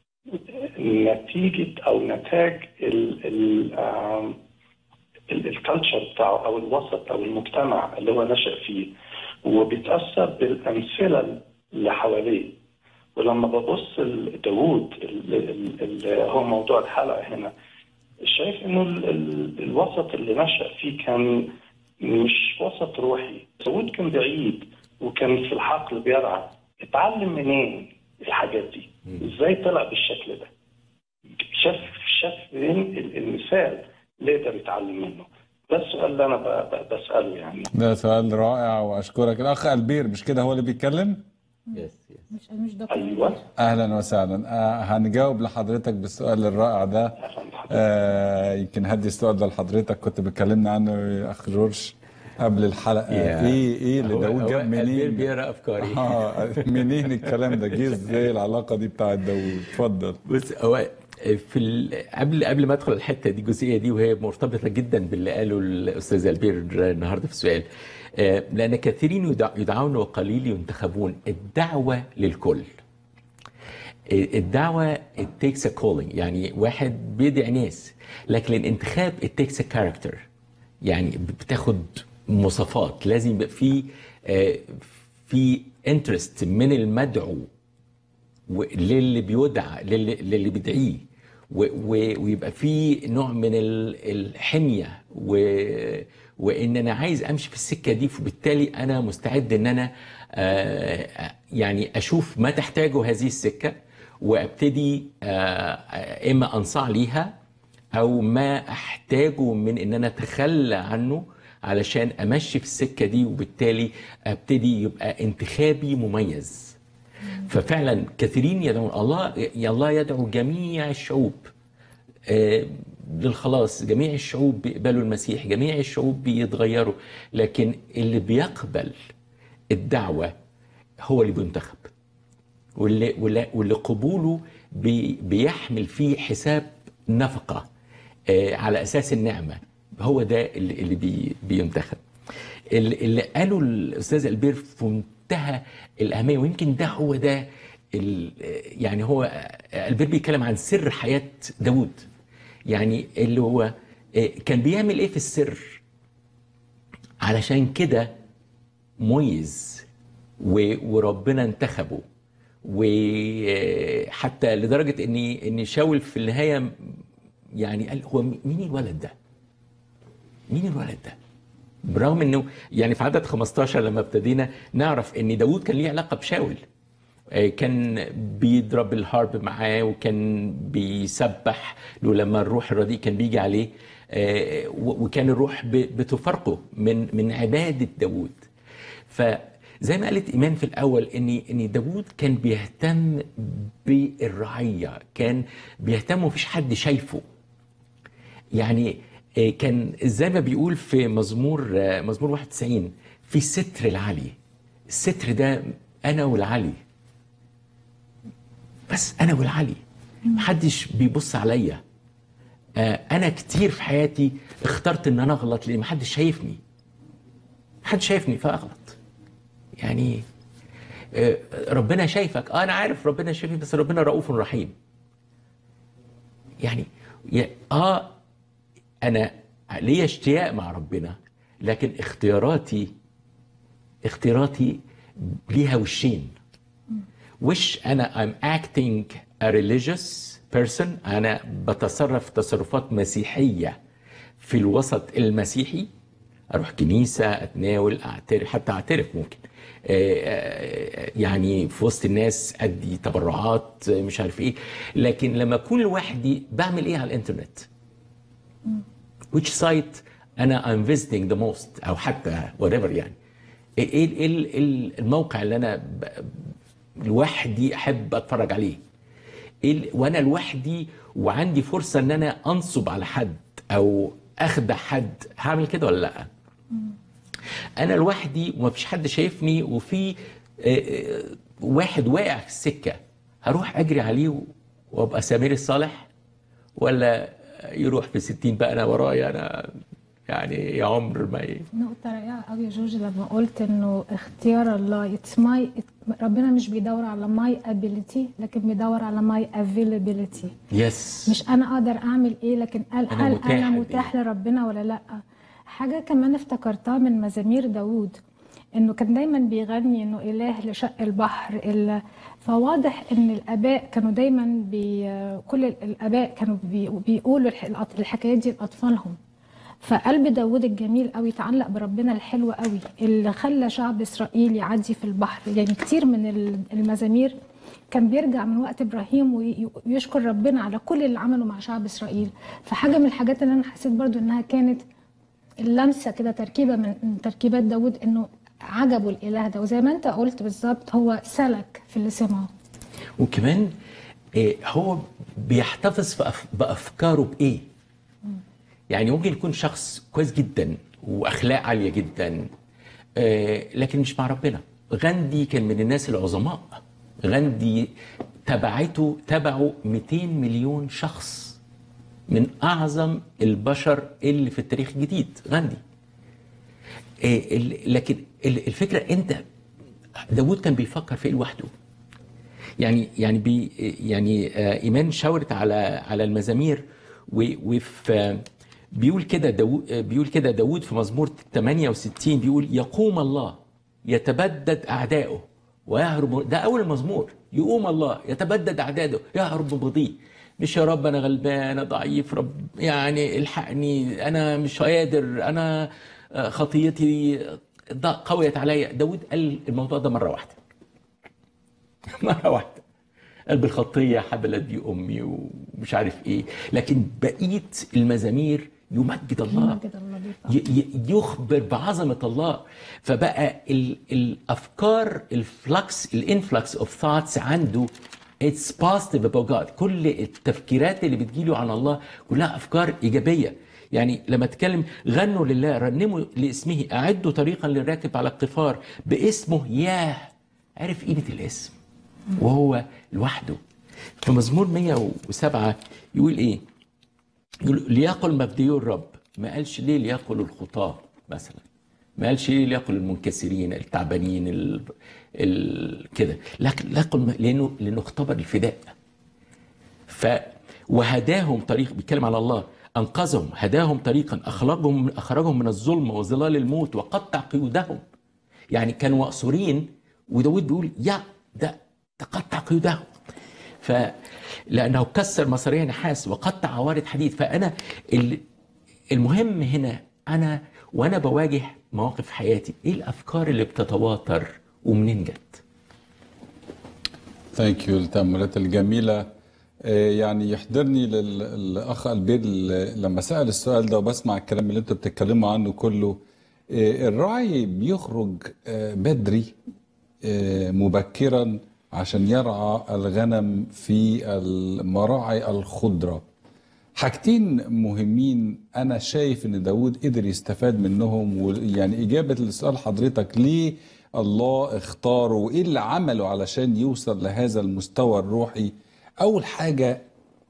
[SPEAKER 6] نتيجه او نتاج ال ال آم، الكالتشر بتاعه او الوسط او المجتمع اللي هو نشأ فيه وبيتأثر بالأمثلة اللي حواليه ولما ببص لداوود اللي هو موضوع الحلقة هنا شايف انه ال- ال- الوسط اللي نشأ فيه كان مش وسط روحي داوود كان بعيد وكان في الحقل بيرعى اتعلم منين الحاجات دي ازاي طلع بالشكل ده شاف شاف فين ال- المثال اللي يقدر يتعلم منه ده السؤال اللي انا ب- ب- بساله يعني
[SPEAKER 2] ده سؤال رائع واشكرك الاخ البير مش كده هو اللي بيتكلم
[SPEAKER 5] يس يس
[SPEAKER 4] مش مش دكتور
[SPEAKER 6] ايوه
[SPEAKER 2] اهلا وسهلا آه هنجاوب لحضرتك بالسؤال الرائع ده
[SPEAKER 6] أهلاً بحضرتك.
[SPEAKER 2] آه يمكن هدي السؤال ده لحضرتك كنت بتكلمنا عنه يا اخ جورج قبل الحلقه
[SPEAKER 5] يا.
[SPEAKER 2] ايه ايه اللي
[SPEAKER 5] هو-
[SPEAKER 2] داوود
[SPEAKER 5] هو
[SPEAKER 2] جاب
[SPEAKER 5] البير
[SPEAKER 2] منين
[SPEAKER 5] بيقرا افكاري
[SPEAKER 2] اه منين الكلام ده جه ازاي العلاقه دي بتاعت داوود اتفضل
[SPEAKER 5] بص هو في ال... قبل قبل ما ادخل الحته دي الجزئيه دي وهي مرتبطه جدا باللي قاله الاستاذ البير النهارده في السؤال آه، لان كثيرين يدع- يدعون وقليل ينتخبون الدعوه للكل الدعوة it takes a calling يعني واحد بيدعي ناس لكن الانتخاب it takes a character يعني بتاخد مواصفات لازم يبقى في آه، في انترست من المدعو و- للي بيدعى للي, للي بيدعيه و- و- ويبقى في نوع من ال- الحميه و وان انا عايز امشي في السكه دي فبالتالي انا مستعد ان انا آه، يعني اشوف ما تحتاجه هذه السكه وابتدي آه، اما انصاع ليها او ما احتاجه من ان انا اتخلى عنه علشان امشي في السكه دي وبالتالي ابتدي يبقى انتخابي مميز ففعلا كثيرين يدعون الله الله يدعو جميع الشعوب آه، للخلاص جميع الشعوب بيقبلوا المسيح جميع الشعوب بيتغيروا لكن اللي بيقبل الدعوة هو اللي بينتخب واللي, واللي, واللي قبوله بي بيحمل فيه حساب نفقة آه، على أساس النعمة هو ده اللي, اللي بي بينتخب اللي اللي قاله الأستاذ ألبير في منتهى الأهمية ويمكن ده هو ده ال- يعني هو ألبير بيتكلم عن سر حياة داود يعني اللي هو آه، كان بيعمل ايه في السر علشان كده مميز و- وربنا انتخبه وحتى لدرجه ان ان شاول في النهايه يعني قال هو مين الولد ده؟ مين الولد ده؟ برغم انه يعني في عدد 15 لما ابتدينا نعرف ان داوود كان ليه علاقه بشاول آه، كان بيضرب الهارب معاه وكان بيسبح له لما الروح الرديء كان بيجي عليه آه، و- وكان الروح ب- بتفرقه من من عباده داوود فزي ما قالت ايمان في الاول ان ان داوود كان بيهتم بالرعيه كان بيهتم ومفيش حد شايفه يعني آه، كان زي ما بيقول في مزمور آه، مزمور 91 في ستر العلي الستر ده انا والعلي بس انا والعلي محدش بيبص عليا آه، انا كتير في حياتي اخترت ان انا اغلط لان محدش شايفني محدش شايفني فاغلط يعني آه، ربنا شايفك اه انا عارف ربنا شايفني بس ربنا رؤوف رحيم يعني يا- اه انا ليا اشتياق مع ربنا لكن اختياراتي اختياراتي ليها وشين وش انا I'm acting a religious person انا بتصرف تصرفات مسيحيه في الوسط المسيحي اروح كنيسه اتناول اعترف حتى اعترف ممكن آه، آه، يعني في وسط الناس ادي تبرعات آه، مش عارف ايه لكن لما اكون لوحدي بعمل ايه على الانترنت which site انا I'm visiting the most او حتى whatever يعني ايه ايه إيه ال- إيه الموقع اللي انا ب- لوحدي احب اتفرج عليه إيه ال- وانا لوحدي وعندي فرصه ان انا انصب على حد او اخدع حد هعمل كده ولا لا انا لوحدي ومفيش حد شايفني وفي آه، آه، واحد واقع في السكه هروح اجري عليه وابقى سمير الصالح ولا يروح في ستين بقى انا ورايا انا يعني يا عمر ما ي...
[SPEAKER 4] نقطة رائعة قوي يا جورج لما قلت انه اختيار الله it's my ربنا مش بيدور على my ability لكن بيدور على my availability
[SPEAKER 5] يس
[SPEAKER 4] مش انا اقدر اعمل ايه لكن قال
[SPEAKER 5] أنا
[SPEAKER 4] هل
[SPEAKER 5] متاح
[SPEAKER 4] انا
[SPEAKER 5] بإيه؟
[SPEAKER 4] متاح لربنا ولا لا حاجه كمان افتكرتها من مزامير داوود انه كان دايما بيغني انه اله لشق البحر ال... فواضح ان الاباء كانوا دايما بي... كل الاباء كانوا بي... بيقولوا الح... الأط- الحكايات دي لاطفالهم فقلب داوود الجميل قوي يتعلق بربنا الحلو قوي اللي خلى شعب اسرائيل يعدي في البحر يعني كتير من ال- المزامير كان بيرجع من وقت ابراهيم وي- ويشكر ربنا على كل اللي عمله مع شعب اسرائيل فحاجه من الحاجات اللي انا حسيت برضو انها كانت اللمسه كده تركيبه من من تركيبات داوود انه عجبه الاله ده وزي ما انت قلت بالظبط هو سلك في اللي سمعه
[SPEAKER 5] وكمان آه، هو بيحتفظ في أف- بافكاره بايه يعني ممكن يكون شخص كويس جدا واخلاق عاليه جدا آه، لكن مش مع ربنا غاندي كان من الناس العظماء غاندي تبعته تبعه 200 مليون شخص من اعظم البشر اللي في التاريخ الجديد غاندي آه، ال- لكن ال- الفكره انت داوود كان بيفكر في ايه لوحده يعني يعني بي يعني آه، ايمان شاورت على على المزامير و- وفي بيقول كده داو... بيقول كده داود في مزمور 68 بيقول يقوم الله يتبدد اعدائه ويهرب ده اول المزمور يقوم الله يتبدد اعدائه يهرب من بضيء مش يا رب انا غلبان انا ضعيف رب يعني الحقني انا مش قادر انا آه، خطيتي ض- قويت عليا داود قال الموضوع ده مره واحده مره واحده قال بالخطيه حبلت بي امي ومش عارف ايه لكن بقيه المزامير يمجد الله
[SPEAKER 4] يمجد الله بيك.
[SPEAKER 5] ي- ي- يخبر بعظمه الله فبقى ال الافكار الفلكس الانفلكس اوف ثوتس عنده اتس بوزيتيف about God كل التفكيرات اللي بتجيله عن الله كلها افكار ايجابيه يعني لما اتكلم غنوا لله رنموا لاسمه اعدوا طريقا للراكب على القفار باسمه ياه عرف قيمه الاسم وهو لوحده في مزمور 107 يقول ايه يقول ليقل مبديو الرب ما قالش ليه ليقل الخطاة مثلا ما قالش ليه ليقل المنكسرين التعبانين ال... ال... كده لكن ليقل لانه لانه اختبر الفداء ف وهداهم طريق بيتكلم على الله انقذهم هداهم طريقا اخرجهم اخرجهم من الظلم وظلال الموت وقطع قيودهم يعني كانوا مأسورين وداود بيقول يا ده تقطع قيودهم ف لانه كسر مصاريع نحاس وقطع عوارض حديد فانا ال- المهم هنا انا وانا بواجه مواقف حياتي ايه الافكار اللي بتتواتر ومنين جت
[SPEAKER 2] ثانك يو التأملات الجميلة آه، يعني يحضرني لل- للأخ البير ل- لما سأل السؤال ده وبسمع الكلام اللي انتوا بتتكلموا عنه كله آه، الراعي بيخرج آه، بدري آه، مبكرا عشان يرعى الغنم في المراعي الخضراء حاجتين مهمين انا شايف ان داود قدر يستفاد منهم ويعني اجابه لسؤال حضرتك ليه الله اختاره وايه اللي عمله علشان يوصل لهذا المستوى الروحي اول حاجه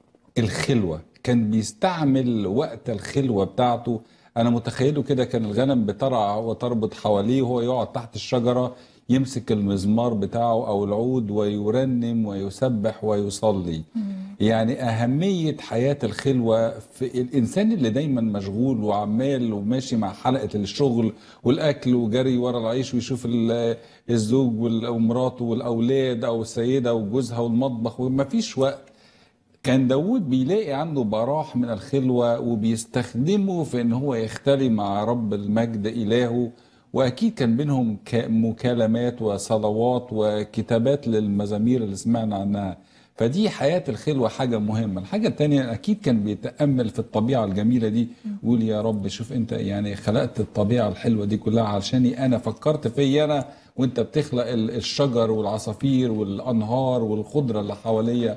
[SPEAKER 2] الخلوة كان بيستعمل وقت الخلوة بتاعته أنا متخيله كده كان الغنم بترعى وتربط حواليه وهو يقعد تحت الشجرة يمسك المزمار بتاعه أو العود ويرنم ويسبح ويصلي يعني أهمية حياة الخلوة في الإنسان اللي دايما مشغول وعمال وماشي مع حلقة الشغل والأكل وجري ورا العيش ويشوف ال- الزوج وال- ومراته والأولاد أو السيدة وجوزها والمطبخ ومفيش وقت كان داود بيلاقي عنده براح من الخلوة وبيستخدمه في ان هو يختلي مع رب المجد إلهه وأكيد كان بينهم ك- مكالمات وصلوات وكتابات للمزامير اللي سمعنا عنها فدي حياة الخلوة حاجة مهمة الحاجة التانية أكيد كان بيتأمل في الطبيعة الجميلة دي يقول يا رب شوف أنت يعني خلقت الطبيعة الحلوة دي كلها علشاني أنا فكرت في أنا وأنت بتخلق ال- الشجر والعصافير والأنهار والخضرة اللي حواليا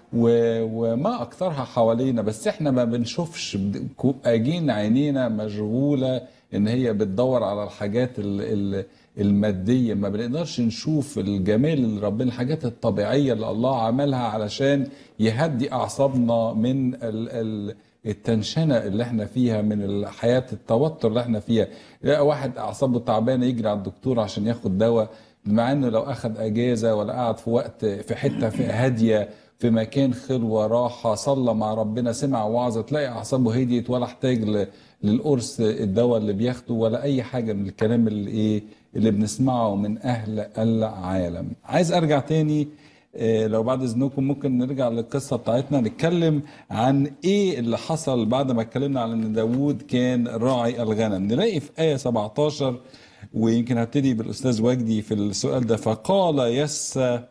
[SPEAKER 2] و- وما اكثرها حوالينا بس احنا ما بنشوفش بد- كو- اجين عينينا مشغوله ان هي بتدور على الحاجات ال- ال- الماديه ما بنقدرش نشوف الجمال اللي ربنا الحاجات الطبيعيه اللي الله عملها علشان يهدي اعصابنا من ال ال التنشنه اللي احنا فيها من الحياه التوتر اللي احنا فيها لا واحد اعصابه تعبانه يجري على الدكتور عشان ياخد دواء مع انه لو اخذ اجازه ولا قعد في وقت في حته في هاديه في مكان خلوه راحه صلى مع ربنا سمع وعظه تلاقي اعصابه هديت ولا احتاج ل- للقرص الدواء اللي بياخده ولا اي حاجه من الكلام اللي ايه اللي بنسمعه من اهل العالم عايز ارجع تاني آه، لو بعد اذنكم ممكن نرجع للقصه بتاعتنا نتكلم عن ايه اللي حصل بعد ما اتكلمنا على ان داوود كان راعي الغنم نلاقي في ايه 17 ويمكن هبتدي بالاستاذ وجدي في السؤال ده فقال يسى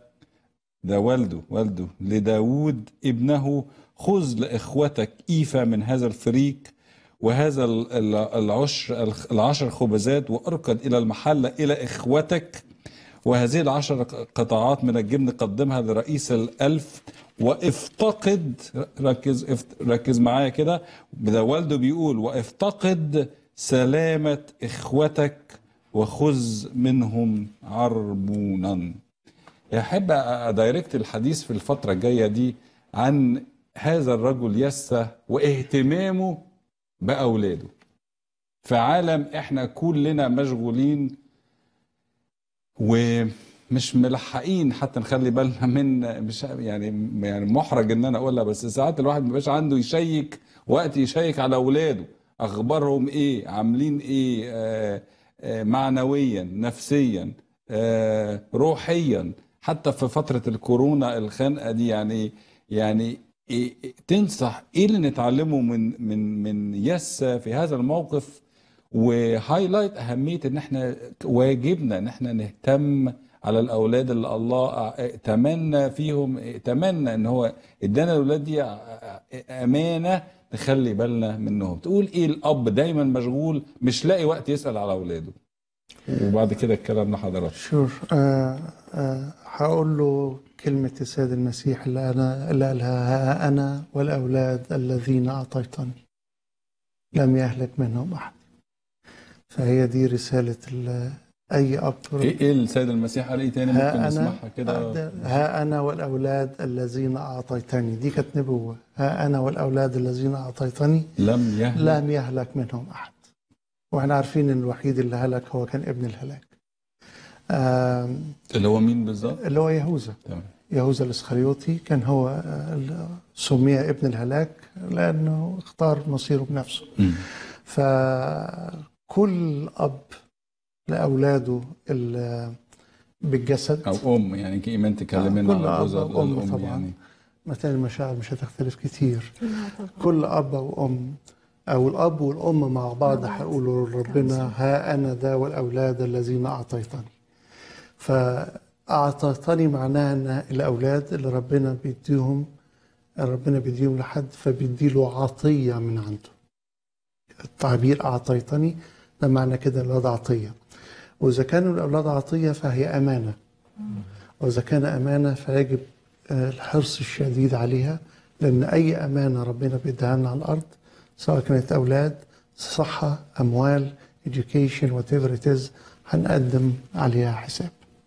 [SPEAKER 2] ده والده والده لداود ابنه خذ لإخوتك إيفا من هذا الفريق وهذا ال- ال- العشر العشر خبزات وأركض إلى المحلة إلى إخوتك وهذه العشر قطعات من الجبن قدمها لرئيس الألف وافتقد ركز افت- ركز معايا كده ده والده بيقول وافتقد سلامة إخوتك وخذ منهم عربونا يحب أدايركت الحديث في الفترة الجاية دي عن هذا الرجل يسى واهتمامه بأولاده في عالم احنا كلنا مشغولين ومش ملحقين حتى نخلي بالنا من مش يعني يعني محرج ان انا اقولها بس ساعات الواحد مبقاش عنده يشيك وقت يشيك على اولاده اخبارهم ايه عاملين ايه آه آه معنويا نفسيا آه روحيا حتى في فترة الكورونا الخانقة دي يعني يعني إيه إيه تنصح ايه اللي نتعلمه من من من يسا في هذا الموقف وهايلايت اهميه ان احنا واجبنا ان احنا نهتم على الاولاد اللي الله تمنى فيهم تمنى ان هو ادانا الاولاد دي امانه نخلي بالنا منهم تقول ايه الاب دايما مشغول مش لاقي وقت يسال على اولاده وبعد كده الكلام لحضرتك
[SPEAKER 3] شور آه آه هقول له كلمة السيد المسيح اللي أنا اللي قالها ها أنا والأولاد الذين أعطيتني لم يهلك منهم أحد فهي دي رسالة ال- أي أب
[SPEAKER 2] ايه ايه السيد المسيح قال ايه تاني ممكن
[SPEAKER 3] ها أنا
[SPEAKER 2] نسمعها كده
[SPEAKER 3] ها أنا والأولاد الذين أعطيتني دي كانت نبوة ها أنا والأولاد الذين أعطيتني
[SPEAKER 2] لم يهلك
[SPEAKER 3] لم يهلك منهم أحد وإحنا عارفين إن الوحيد اللي هلك هو كان ابن الهلاك آم،
[SPEAKER 2] اللي هو مين بالظبط
[SPEAKER 3] اللي هو يهوذا
[SPEAKER 2] تمام
[SPEAKER 3] يهوذا الاسخريوطي كان هو آه، ال- سمي ابن الهلاك لانه اختار مصيره بنفسه
[SPEAKER 2] مم.
[SPEAKER 3] فكل اب لاولاده ال- بالجسد
[SPEAKER 2] او ام يعني كمان تكلمنا
[SPEAKER 3] آه، كل
[SPEAKER 2] على
[SPEAKER 3] أب
[SPEAKER 2] جزء
[SPEAKER 3] أو أم
[SPEAKER 2] الام
[SPEAKER 3] طبعاً.
[SPEAKER 2] يعني
[SPEAKER 3] مثلا المشاعر مش هتختلف كتير
[SPEAKER 4] لا طبعا
[SPEAKER 3] كل اب او ام او الاب والام مع بعض هيقولوا لربنا ها انا ذا والاولاد الذين اعطيتني فاعطيتني معناها ان الاولاد اللي ربنا بيديهم ربنا بيديهم لحد فبيديله عطيه من عنده التعبير اعطيتني ده معنى كده الاولاد عطيه واذا كانوا الاولاد عطيه فهي امانه واذا كان امانه فيجب آه، الحرص الشديد عليها لان اي امانه ربنا بيديها لنا على الارض سواء كانت اولاد صحه اموال education whatever it is هنقدم عليها حساب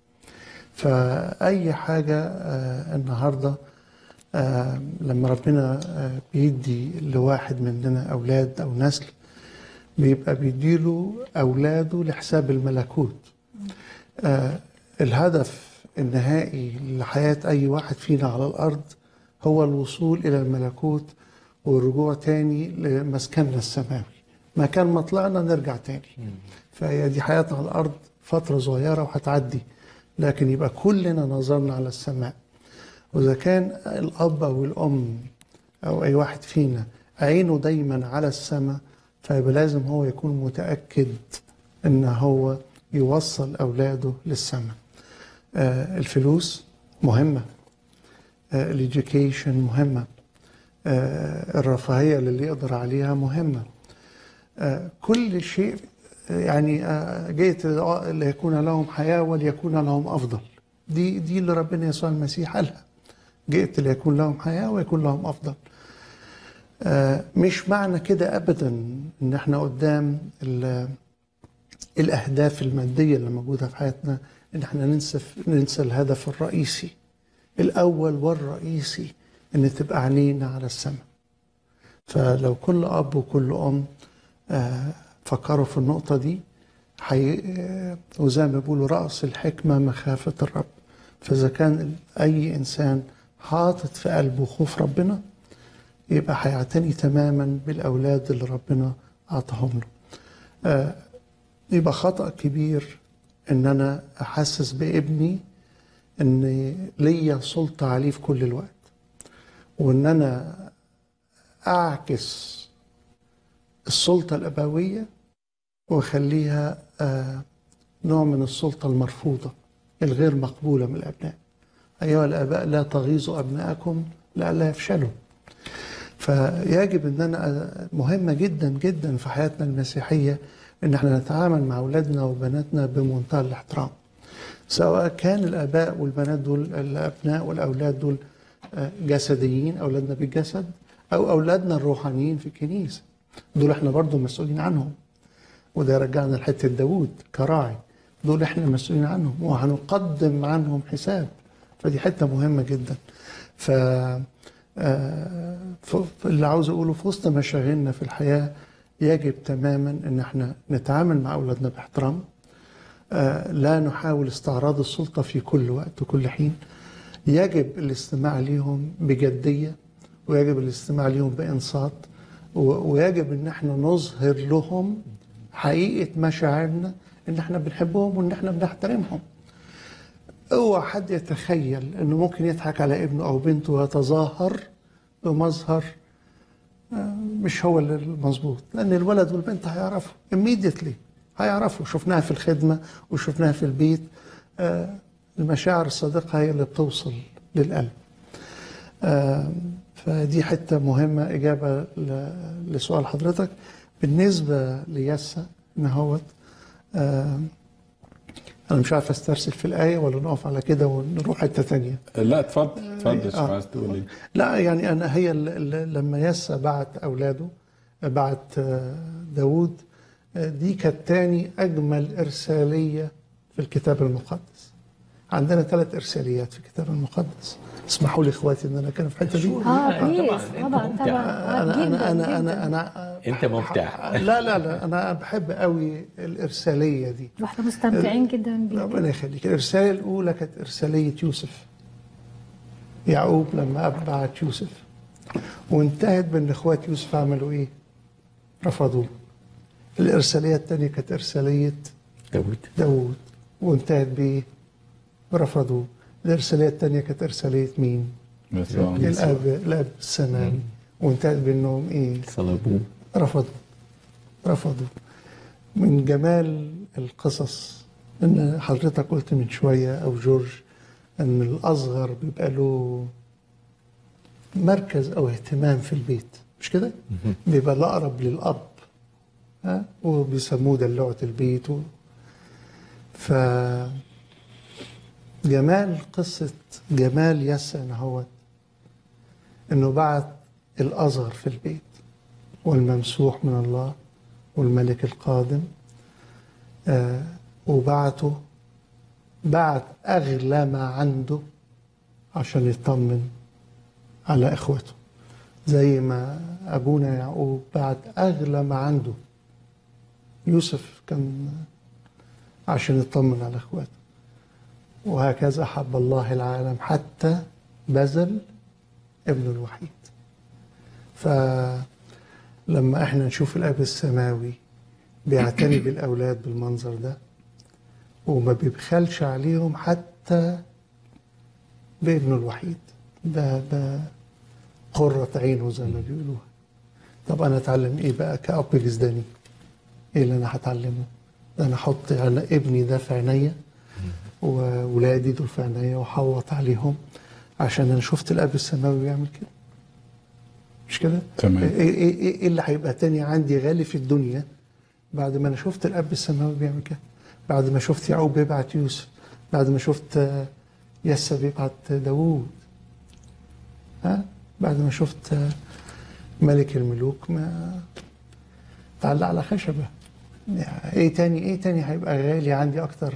[SPEAKER 3] فاي حاجه آه، النهارده آه، لما ربنا آه، بيدي لواحد مننا اولاد او نسل بيبقى بيديله اولاده لحساب الملكوت آه، الهدف النهائي لحياة أي واحد فينا على الأرض هو الوصول إلى الملكوت والرجوع تاني لمسكننا السماوي مكان ما طلعنا نرجع تاني فهي دي حياتنا على الأرض فترة صغيرة وهتعدي لكن يبقى كلنا نظرنا على السماء وإذا كان الأب أو الأم أو أي واحد فينا عينه دايما على السماء فيبقى لازم هو يكون متأكد إن هو يوصل أولاده للسماء آه، الفلوس مهمة الإديوكيشن مهمة آه، الرفاهية اللي يقدر عليها مهمة آه، كل شيء آه، يعني آه، جئت ليكون لهم حياة وليكون لهم أفضل دي دي اللي ربنا يسوع المسيح قالها جئت ليكون لهم حياة ويكون لهم أفضل آه، مش معنى كده أبدا إن احنا قدام ال- الأهداف المادية اللي موجودة في حياتنا إن احنا ننسى ننسى الهدف الرئيسي الأول والرئيسي إن تبقى عينينا على السماء فلو كل أب وكل أم آه، فكروا في النقطة دي حي... آه، وزي ما بيقولوا رأس الحكمة مخافة الرب فإذا كان أي إنسان حاطط في قلبه خوف ربنا يبقى هيعتني تماما بالأولاد اللي ربنا أعطاهم له آه، يبقى خطأ كبير إن أنا أحسس بابني إن ليا سلطة عليه في كل الوقت وإن أنا أعكس السلطة الأبوية وأخليها آه، نوع من السلطة المرفوضة الغير مقبولة من الأبناء أيها الآباء لا تغيظوا أبنائكم لئلا يفشلوا فيجب ان انا مهمه جدا جدا في حياتنا المسيحيه ان احنا نتعامل مع اولادنا وبناتنا بمنتهى الاحترام سواء كان الاباء والبنات دول الابناء والاولاد دول آه، جسديين اولادنا بالجسد او اولادنا الروحانيين في الكنيسه دول احنا برضو مسؤولين عنهم وده يرجعنا لحته داوود كراعي دول احنا مسؤولين عنهم وهنقدم عنهم حساب فدي حته مهمه جدا ف آه، ف- ف- اللي عاوز اقوله في وسط مشاغلنا في الحياه يجب تماما ان احنا نتعامل مع اولادنا باحترام آه، لا نحاول استعراض السلطه في كل وقت وكل حين يجب الاستماع ليهم بجديه ويجب الاستماع ليهم بانصات و- ويجب ان احنا نظهر لهم حقيقه مشاعرنا ان احنا بنحبهم وان احنا بنحترمهم اوعى حد يتخيل انه ممكن يضحك على ابنه او بنته ويتظاهر بمظهر آه، مش هو اللي المظبوط لان الولد والبنت هيعرفوا immediately هيعرفوا شفناها في الخدمه وشفناها في البيت آه، المشاعر الصادقه هي اللي بتوصل للقلب آه، فدي حته مهمه اجابه ل- لسؤال حضرتك بالنسبه ليسا نهوت آه، انا مش عارف استرسل في الايه ولا نقف على كده ونروح حته ثانيه
[SPEAKER 2] لا اتفضل اتفضل شو
[SPEAKER 3] آه.
[SPEAKER 2] عايز تقول ايه
[SPEAKER 3] لا يعني انا هي ال- ال- لما يسى بعت اولاده بعت آه، داوود آه، دي كانت تاني اجمل ارساليه في الكتاب المقدس عندنا ثلاث ارساليات في الكتاب المقدس اسمحوا لي اخواتي ان انا كان في الحته دي
[SPEAKER 4] اه
[SPEAKER 5] طبعاً،
[SPEAKER 4] بليز
[SPEAKER 5] أنت
[SPEAKER 4] طبعا
[SPEAKER 5] ممتع.
[SPEAKER 4] طبعا
[SPEAKER 3] انا
[SPEAKER 4] جداً،
[SPEAKER 3] انا انا
[SPEAKER 4] جداً.
[SPEAKER 3] انا انا
[SPEAKER 5] انت ممتع
[SPEAKER 3] لا لا لا انا بحب قوي الارساليه دي
[SPEAKER 4] واحنا مستمتعين جدا بيه
[SPEAKER 3] ربنا يخليك الرسالة الأولى كانت إرسالية يوسف يعقوب لما أب بعت يوسف وانتهت بأن إخوات يوسف عملوا إيه؟ رفضوه الإرسالية الثانية كانت إرسالية
[SPEAKER 5] داود
[SPEAKER 3] داوود وانتهت بإيه؟ رفضوه الإرسالية الثانية كانت إرسالية مين؟
[SPEAKER 2] بس هو-
[SPEAKER 3] الأب الأب السماوي وانتهت بأنهم إيه؟
[SPEAKER 5] صلبوه
[SPEAKER 3] رفضوا رفضوا من جمال القصص ان حضرتك قلت من شويه او جورج ان الاصغر بيبقى له مركز او اهتمام في البيت مش كده؟ بيبقى الاقرب للاب ها وبيسموه دلوعه البيت و... ف جمال قصه جمال يسن هو انه بعت الاصغر في البيت والممسوح من الله والملك القادم آه وبعته بعت أغلى ما عنده عشان يطمن على إخوته زي ما أبونا يعقوب بعت أغلى ما عنده يوسف كان عشان يطمن على إخواته وهكذا حب الله العالم حتى بذل ابنه الوحيد فلما احنا نشوف الاب السماوي بيعتني بالاولاد بالمنظر ده وما بيبخلش عليهم حتى بابنه الوحيد ده ده قرة عينه زي ما بيقولوها طب انا اتعلم ايه بقى كأب جسداني ايه اللي انا هتعلمه ده انا احط على ابني ده في عينيا وولادي دول في عينيا واحوط عليهم عشان انا شفت الاب السماوي بيعمل كده مش كده؟
[SPEAKER 2] تمام.
[SPEAKER 3] ايه ايه ايه إيه اللي هيبقى تاني عندي غالي في الدنيا بعد ما انا شفت الاب السماوي بيعمل كده بعد ما شفت يعقوب بيبعت يوسف بعد ما شفت آه، يسا بيبعت داوود ها بعد ما شفت آه، ملك الملوك ما تعلق على خشبه يعني ايه تاني ايه تاني هيبقى غالي عندي اكتر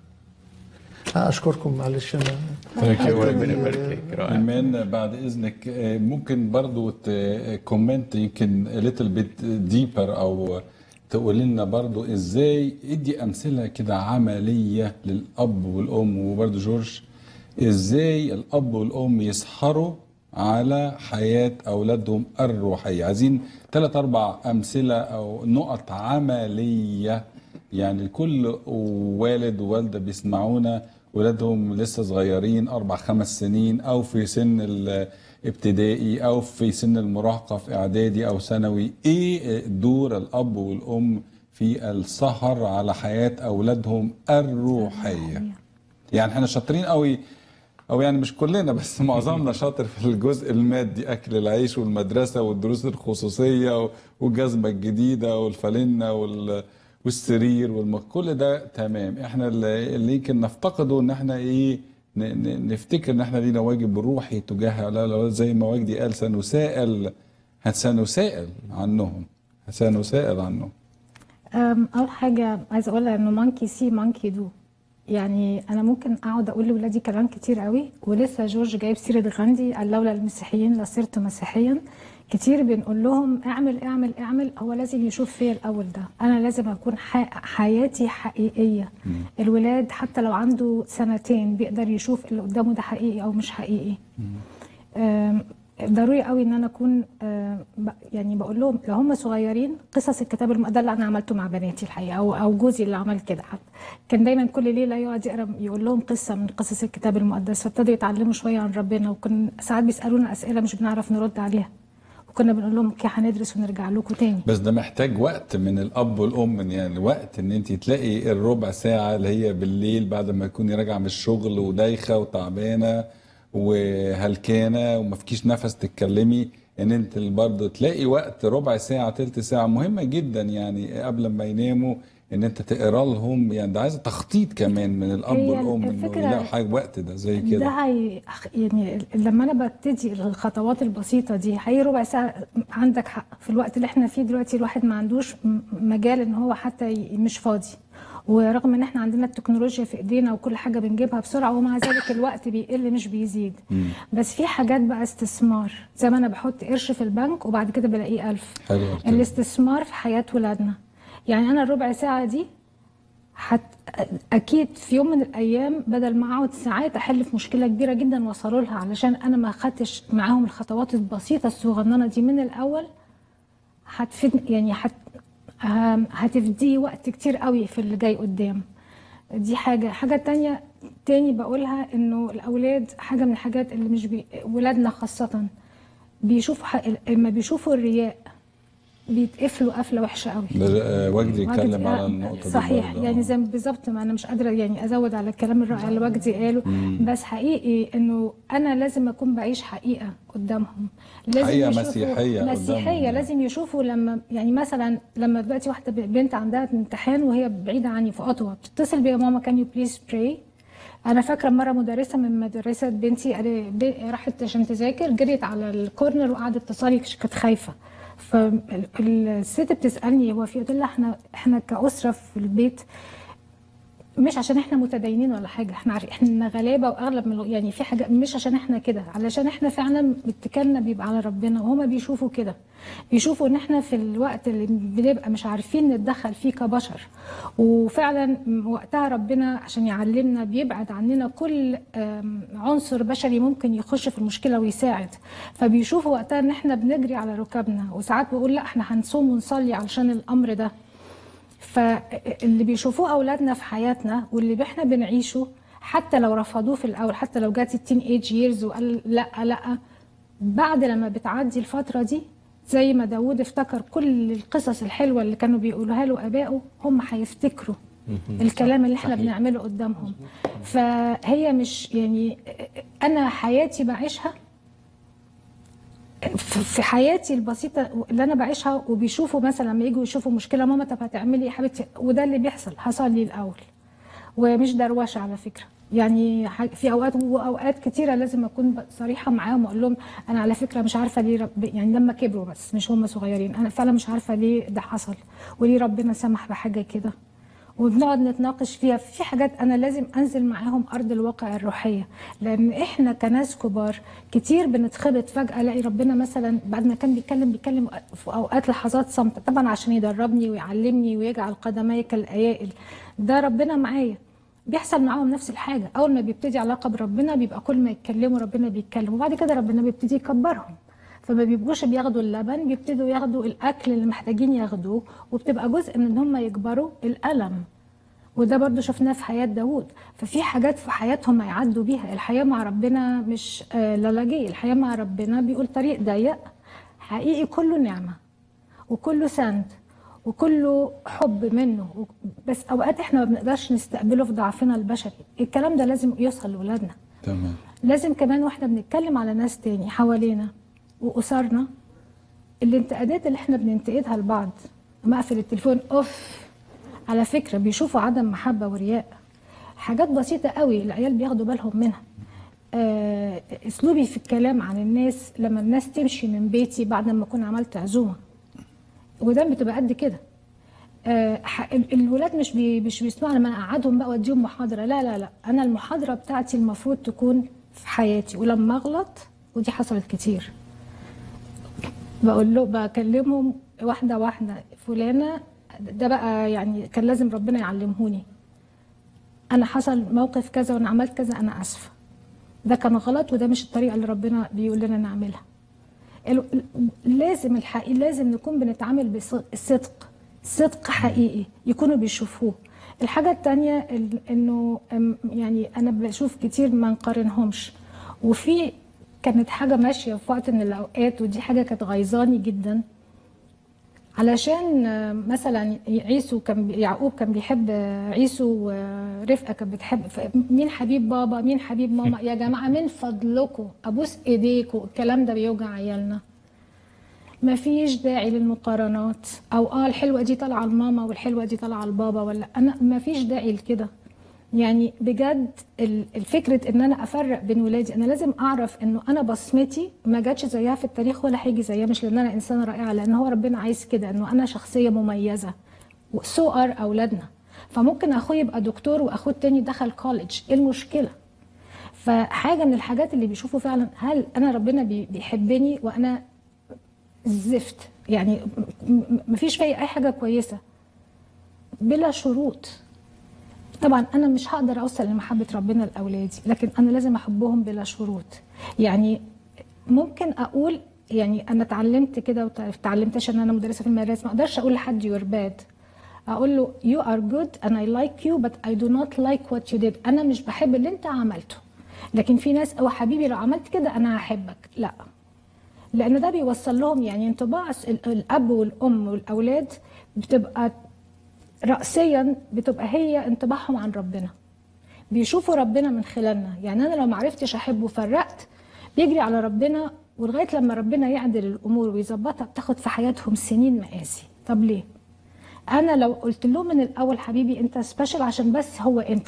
[SPEAKER 3] آه، اشكركم معلش انا
[SPEAKER 2] Thank you.
[SPEAKER 5] ربنا يبارك فيك رائع
[SPEAKER 2] إيمان بعد إذنك آه، ممكن برضو كومنت يمكن little bit deeper أو تقول لنا برضو إزاي ادي أمثلة كده عملية للأب والأم وبرضو جورج إزاي الأب والأم يسهروا على حياة أولادهم الروحية عايزين ثلاث أربع أمثلة أو نقط عملية يعني كل والد ووالدة بيسمعونا ولادهم لسه صغيرين أربع خمس سنين أو في سن الابتدائي أو في سن المراهقة في إعدادي أو ثانوي إيه دور الأب والأم في السهر على حياة أولادهم الروحية يعني احنا شاطرين قوي او يعني مش كلنا بس معظمنا شاطر في الجزء المادي اكل العيش والمدرسه والدروس الخصوصيه والجزمه الجديده والفالنه وال والسرير والم... كل ده تمام احنا اللي اللي يمكن نفتقده ان احنا ايه ن... ن... نفتكر ان احنا لينا واجب روحي تجاه لا لا زي ما وجدي قال سنسائل سنسائل عنهم سنسائل عنهم
[SPEAKER 4] أم، اول حاجه عايزه اقولها انه مانكي سي مانكي دو يعني انا ممكن اقعد اقول لاولادي كلام كتير قوي ولسه جورج جايب سيره غاندي قال لولا المسيحيين لصرت مسيحيا كتير بنقول لهم اعمل اعمل اعمل هو لازم يشوف فيا الاول ده انا لازم اكون ح- حياتي حقيقيه الولاد حتى لو عنده سنتين بيقدر يشوف اللي قدامه ده حقيقي او مش حقيقي أم، ضروري قوي ان انا اكون آه، ب- يعني بقول لهم لو هم صغيرين قصص الكتاب الم... ده اللي انا عملته مع بناتي الحقيقه او او جوزي اللي عمل كده حتى كان دايما كل ليله يقعد يقرا يقول لهم قصه من قصص الكتاب المقدس فابتدوا يتعلموا شويه عن ربنا وكنا ساعات بيسالونا اسئله مش بنعرف نرد عليها وكنا بنقول لهم اوكي هندرس ونرجع لكم تاني
[SPEAKER 2] بس ده محتاج وقت من الاب والام يعني وقت ان انت تلاقي الربع ساعه اللي هي بالليل بعد ما تكوني راجعه من الشغل ودايخه وتعبانه وهلكانه وما فيكيش نفس تتكلمي ان انت برضه تلاقي وقت ربع ساعه تلت ساعه مهمه جدا يعني قبل ما يناموا ان انت تقرا لهم يعني ده عايز تخطيط كمان من الاب
[SPEAKER 4] هي
[SPEAKER 2] والام انه
[SPEAKER 4] الفكرة-
[SPEAKER 2] يلاقوا حاجه وقت ده زي
[SPEAKER 4] ده
[SPEAKER 2] كده
[SPEAKER 4] هي يعني لما انا ببتدي الخطوات البسيطه دي هي ربع ساعه عندك حق في الوقت اللي احنا فيه دلوقتي الواحد ما عندوش م- مجال ان هو حتى ي- مش فاضي ورغم ان احنا عندنا التكنولوجيا في ايدينا وكل حاجه بنجيبها بسرعه ومع ذلك الوقت بيقل مش بيزيد بس في حاجات بقى استثمار زي ما انا بحط قرش في البنك وبعد كده بلاقيه ألف
[SPEAKER 2] حلو الكلام.
[SPEAKER 4] الاستثمار في حياه ولادنا يعني انا الربع ساعه دي حت اكيد في يوم من الايام بدل ما اقعد ساعات احل في مشكله كبيره جدا وصلوا لها علشان انا ما خدتش معاهم الخطوات البسيطه الصغننه دي من الاول هتفيد يعني هت هم- هتفدي وقت كتير قوي في اللي جاي قدام دي حاجه حاجه تانية تاني بقولها انه الاولاد حاجه من الحاجات اللي مش بي... ولادنا خاصه بيشوفوا ح... لما بيشوفوا الرياء بيتقفلوا قفله وحشه قوي
[SPEAKER 2] ده آه، وجدي يتكلم
[SPEAKER 4] وجدي-
[SPEAKER 2] على النقطه دي
[SPEAKER 4] صحيح
[SPEAKER 2] برضه.
[SPEAKER 4] يعني زي بالظبط ما انا مش قادره يعني ازود على الكلام الرائع اللي وجدي قاله بس حقيقي انه انا لازم اكون بعيش حقيقه قدامهم لازم
[SPEAKER 2] حقيقة
[SPEAKER 4] يشوفوا-
[SPEAKER 2] مسيحية
[SPEAKER 4] مسيحيه
[SPEAKER 2] قدامهم.
[SPEAKER 4] لازم يشوفوا لما يعني مثلا لما دلوقتي واحده بنت عندها امتحان وهي بعيده عني في اوتوا بتتصل بيا ماما كان يو بليز براي انا فاكره مره مدرسه من مدرسه بنتي قال- ب- راحت عشان تذاكر جريت على الكورنر وقعدت تصلي كانت خايفه فالست بتسالني هو في قلت لها احنا احنا كاسره في البيت مش عشان احنا متدينين ولا حاجه احنا عارف احنا غلابه واغلب من الو- يعني في حاجه مش عشان احنا كده علشان احنا فعلا اتكالنا بيبقى على ربنا وهما بيشوفوا كده بيشوفوا ان احنا في الوقت اللي بنبقى مش عارفين نتدخل فيه كبشر وفعلا وقتها ربنا عشان يعلمنا بيبعد عننا كل آم، عنصر بشري ممكن يخش في المشكله ويساعد فبيشوفوا وقتها ان احنا بنجري على ركابنا وساعات بقول لا احنا هنصوم ونصلي علشان الامر ده فاللي بيشوفوه اولادنا في حياتنا واللي احنا بنعيشه حتى لو رفضوه في الاول حتى لو جات التين ايج ييرز وقال لا لا بعد لما بتعدي الفتره دي زي ما داوود افتكر كل القصص الحلوه اللي كانوا بيقولوها له ابائه هم هيفتكروا الكلام اللي احنا
[SPEAKER 5] صحيح.
[SPEAKER 4] بنعمله قدامهم فهي مش يعني انا حياتي بعيشها في في حياتي البسيطه اللي انا بعيشها وبيشوفوا مثلا لما يجوا يشوفوا مشكله ماما طب هتعملي ايه يا حبيبتي وده اللي بيحصل هصلي الاول ومش دروشه على فكره يعني ح- في اوقات واوقات كتيره لازم اكون ب- صريحه معاهم واقول لهم انا على فكره مش عارفه ليه رب يعني لما كبروا بس مش هم صغيرين انا فعلا مش عارفه ليه ده حصل وليه ربنا سمح بحاجه كده وبنقعد نتناقش فيها في حاجات انا لازم انزل معاهم ارض الواقع الروحيه لان احنا كناس كبار كتير بنتخبط فجاه الاقي ربنا مثلا بعد ما كان بيتكلم بيتكلم في اوقات لحظات صمت طبعا عشان يدربني ويعلمني ويجعل قدمي كالايائل ده ربنا معايا بيحصل معاهم نفس الحاجه اول ما بيبتدي علاقه بربنا بيبقى كل ما يتكلموا ربنا بيتكلم وبعد كده ربنا بيبتدي يكبرهم فما بيبقوش بياخدوا اللبن بيبتدوا ياخدوا الاكل اللي محتاجين ياخدوه وبتبقى جزء من ان هم يكبروا الالم وده برضو شفناه في حياة داوود ففي حاجات في حياتهم هيعدوا بيها الحياة مع ربنا مش آه، للاجئ الحياة مع ربنا بيقول طريق ضيق حقيقي كله نعمة وكله سند وكله حب منه و- بس اوقات احنا ما بنقدرش نستقبله في ضعفنا البشري الكلام ده لازم يوصل لاولادنا
[SPEAKER 2] تمام
[SPEAKER 4] لازم كمان واحنا بنتكلم على ناس تاني حوالينا واسرنا الانتقادات اللي احنا بننتقدها لبعض ما اقفل التليفون اوف على فكره بيشوفوا عدم محبه ورياء حاجات بسيطه قوي العيال بياخدوا بالهم منها آه، اسلوبي في الكلام عن الناس لما الناس تمشي من بيتي بعد ما اكون عملت عزومه وده بتبقى قد كده آه، ح- ال- الولاد مش بي مش بيسمعوا لما انا اقعدهم بقى واديهم محاضره لا لا لا انا المحاضره بتاعتي المفروض تكون في حياتي ولما اغلط ودي حصلت كتير بقول له بكلمهم واحده واحده فلانه ده بقى يعني كان لازم ربنا يعلمهوني انا حصل موقف كذا وانا عملت كذا انا اسفه ده كان غلط وده مش الطريقه اللي ربنا بيقول لنا نعملها ال- ال- لازم الحقيقي لازم نكون بنتعامل بصدق صدق حقيقي يكونوا بيشوفوه الحاجة التانية ال- انه أم، يعني انا بشوف كتير ما نقارنهمش وفي كانت حاجة ماشية في وقت من الاوقات ودي حاجة كانت غيظاني جدا علشان آه، مثلا عيسو كان بي- يعقوب كان بيحب آه، عيسو ورفقه كانت بتحب ف- مين حبيب بابا مين حبيب ماما يا جماعه من فضلكم ابوس ايديكم الكلام ده بيوجع عيالنا مفيش داعي للمقارنات او اه الحلوه دي طالعه لماما والحلوه دي طالعه لبابا ولا انا مفيش داعي لكده يعني بجد ال- الفكرة ان انا افرق بين ولادي انا لازم اعرف انه انا بصمتي ما جاتش زيها في التاريخ ولا هيجي زيها مش لان انا انسانة رائعة لان هو ربنا عايز كده انه انا شخصية مميزة سو ار اولادنا فممكن اخوي يبقى دكتور واخوه التاني دخل كوليدج ايه المشكلة فحاجة من الحاجات اللي بيشوفوا فعلا هل انا ربنا بي- بيحبني وانا الزفت يعني م- م- مفيش فيا اي حاجة كويسة بلا شروط طبعا انا مش هقدر اوصل لمحبه ربنا لاولادي لكن انا لازم احبهم بلا شروط يعني ممكن اقول يعني انا اتعلمت كده وتعلمت عشان انا مدرسه في المدارس ما اقدرش اقول لحد يور باد اقول له you are good and I like you but I do not like what you did انا مش بحب اللي انت عملته لكن في ناس او حبيبي لو عملت كده انا هحبك لا لان ده بيوصل لهم يعني انطباع ال- الاب والام والاولاد بتبقى رأسيا بتبقى هي انطباعهم عن ربنا بيشوفوا ربنا من خلالنا يعني انا لو ما عرفتش احبه وفرقت بيجري على ربنا ولغايه لما ربنا يعدل الامور ويظبطها بتاخد في حياتهم سنين مقاسي طب ليه انا لو قلت لهم من الاول حبيبي انت سبيشال عشان بس هو انت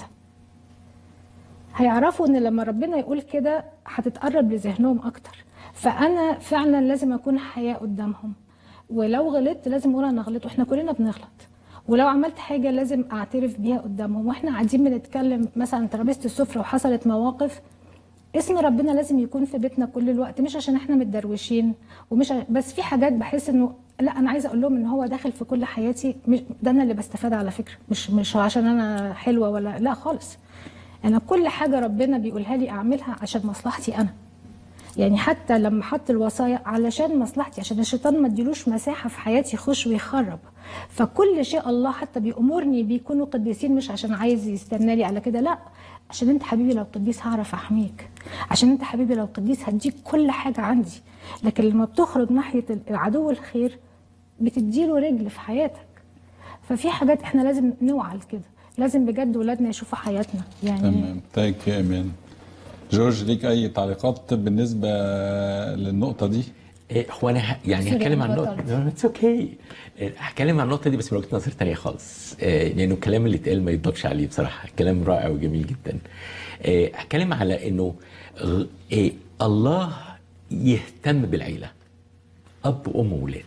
[SPEAKER 4] هيعرفوا ان لما ربنا يقول كده هتتقرب لذهنهم اكتر فانا فعلا لازم اكون حياء قدامهم ولو غلطت لازم اقول انا غلطت واحنا كلنا بنغلط ولو عملت حاجه لازم اعترف بيها قدامهم واحنا قاعدين بنتكلم مثلا ترابيزه السفره وحصلت مواقف اسم ربنا لازم يكون في بيتنا كل الوقت مش عشان احنا متدروشين ومش ع- بس في حاجات بحس انه لا انا عايزه اقول لهم ان هو داخل في كل حياتي مش ده انا اللي بستفاد على فكره مش مش عشان انا حلوه ولا لا خالص انا كل حاجه ربنا بيقولها لي اعملها عشان مصلحتي انا يعني حتى لما حط الوصايا علشان مصلحتي عشان الشيطان ما اديلوش مساحه في حياتي يخش ويخرب فكل شيء الله حتى بيأمرني بيكونوا قديسين مش عشان عايز يستنى لي على كده لا عشان انت حبيبي لو قديس هعرف احميك عشان انت حبيبي لو قديس هديك كل حاجه عندي لكن لما بتخرج ناحيه العدو الخير بتديله رجل في حياتك ففي حاجات احنا لازم نوعى لكده لازم بجد ولادنا يشوفوا حياتنا يعني
[SPEAKER 2] تمام ثانك يو ايمان جورج ليك اي تعليقات بالنسبه للنقطه دي
[SPEAKER 5] إيه، هو انا ه- يعني
[SPEAKER 4] سوري،
[SPEAKER 5] هتكلم عن
[SPEAKER 4] أنا
[SPEAKER 5] النقطه
[SPEAKER 4] بطلت.
[SPEAKER 5] اتس اوكي هتكلم عن النقطه دي بس من وجهه نظر تانية خالص إيه، لانه الكلام اللي اتقال ما يضافش عليه بصراحه كلام رائع وجميل جدا إيه، هتكلم على انه غ- إيه، الله يهتم بالعيله اب وام وولاد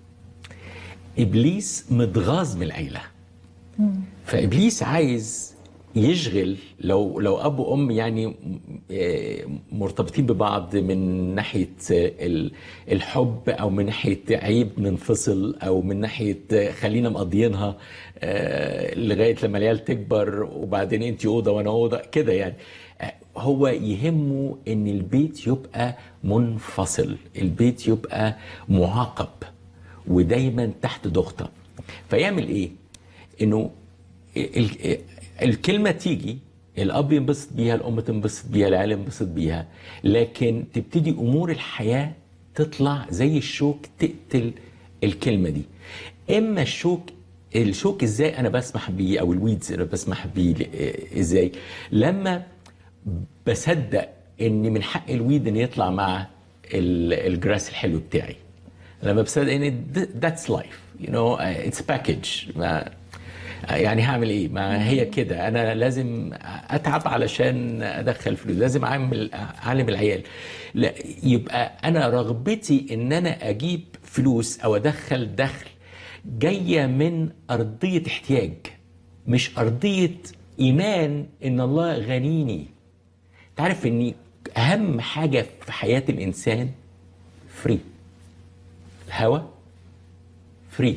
[SPEAKER 5] ابليس متغاظ من العيله فابليس عايز يشغل لو لو اب وام يعني م- آه، مرتبطين ببعض من ناحيه آه، ال- الحب او من ناحيه عيب ننفصل او من ناحيه آه، خلينا مقضيينها آه، لغايه لما العيال تكبر وبعدين انت اوضه وانا اوضه كده يعني آه، هو يهمه ان البيت يبقى منفصل البيت يبقى معاقب ودايما تحت ضغطه فيعمل ايه انه ال- ال- الكلمه تيجي الاب ينبسط بيها الام تنبسط بيها العيال ينبسط بيها لكن تبتدي امور الحياه تطلع زي الشوك تقتل الكلمه دي اما الشوك الشوك ازاي انا بسمح بيه او الويدز انا بسمح بيه ل- ازاي لما بصدق ان من حق الويد ان يطلع مع ال- الجراس الحلو بتاعي لما بصدق ان ذاتس لايف يو نو اتس باكج ما يعني هعمل ايه ما هي كده انا لازم اتعب علشان ادخل فلوس لازم اعمل اعلم العيال لا يبقى انا رغبتي ان انا اجيب فلوس او ادخل دخل جايه من ارضيه احتياج مش ارضيه ايمان ان الله غنيني تعرف ان اهم حاجه في حياه الانسان فري الهواء فري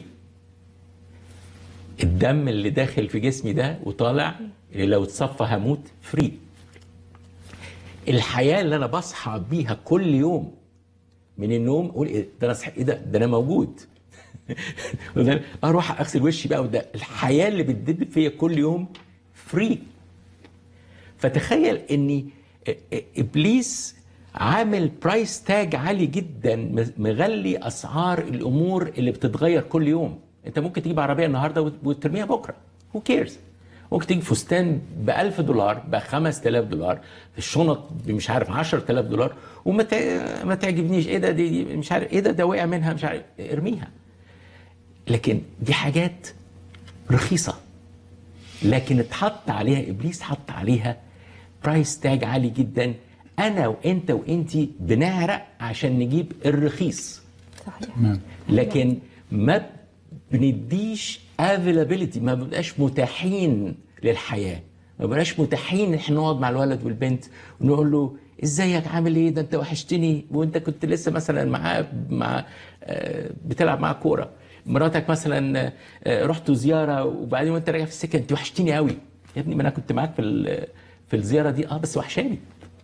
[SPEAKER 5] الدم اللي داخل في جسمي ده وطالع اللي لو اتصفى هموت فري الحياه اللي انا بصحى بيها كل يوم من النوم اقول ايه ده انا صحي ايه ده ده انا موجود وده اروح اغسل وشي بقى وده الحياه اللي بتدب فيا كل يوم فري فتخيل ان ابليس عامل برايس تاج عالي جدا مغلي اسعار الامور اللي بتتغير كل يوم انت ممكن تجيب عربيه النهارده وت- وترميها بكره هو كيرز ممكن تجيب فستان ب 1000 دولار ب 5000 دولار الشنط مش عارف 10000 دولار وما تع- ما تعجبنيش ايه ده دي, دي مش عارف ايه ده ده وقع منها مش عارف ارميها لكن دي حاجات رخيصه لكن اتحط عليها ابليس حط عليها برايس تاج عالي جدا انا وانت وانتي بنعرق عشان نجيب الرخيص
[SPEAKER 4] صحيح
[SPEAKER 5] لكن ما بنديش افيلابيلتي ما بنبقاش متاحين للحياه ما بنبقاش متاحين ان احنا نقعد مع الولد والبنت ونقول له ازيك عامل ايه ده انت وحشتني وانت كنت لسه مثلا معاه مع آه، بتلعب معاه كوره مراتك مثلا آه، رحتوا زياره وبعدين وانت راجع في السكه انت وحشتني قوي يا ابني ما انا كنت معاك في ال- في الزياره دي اه بس وحشاني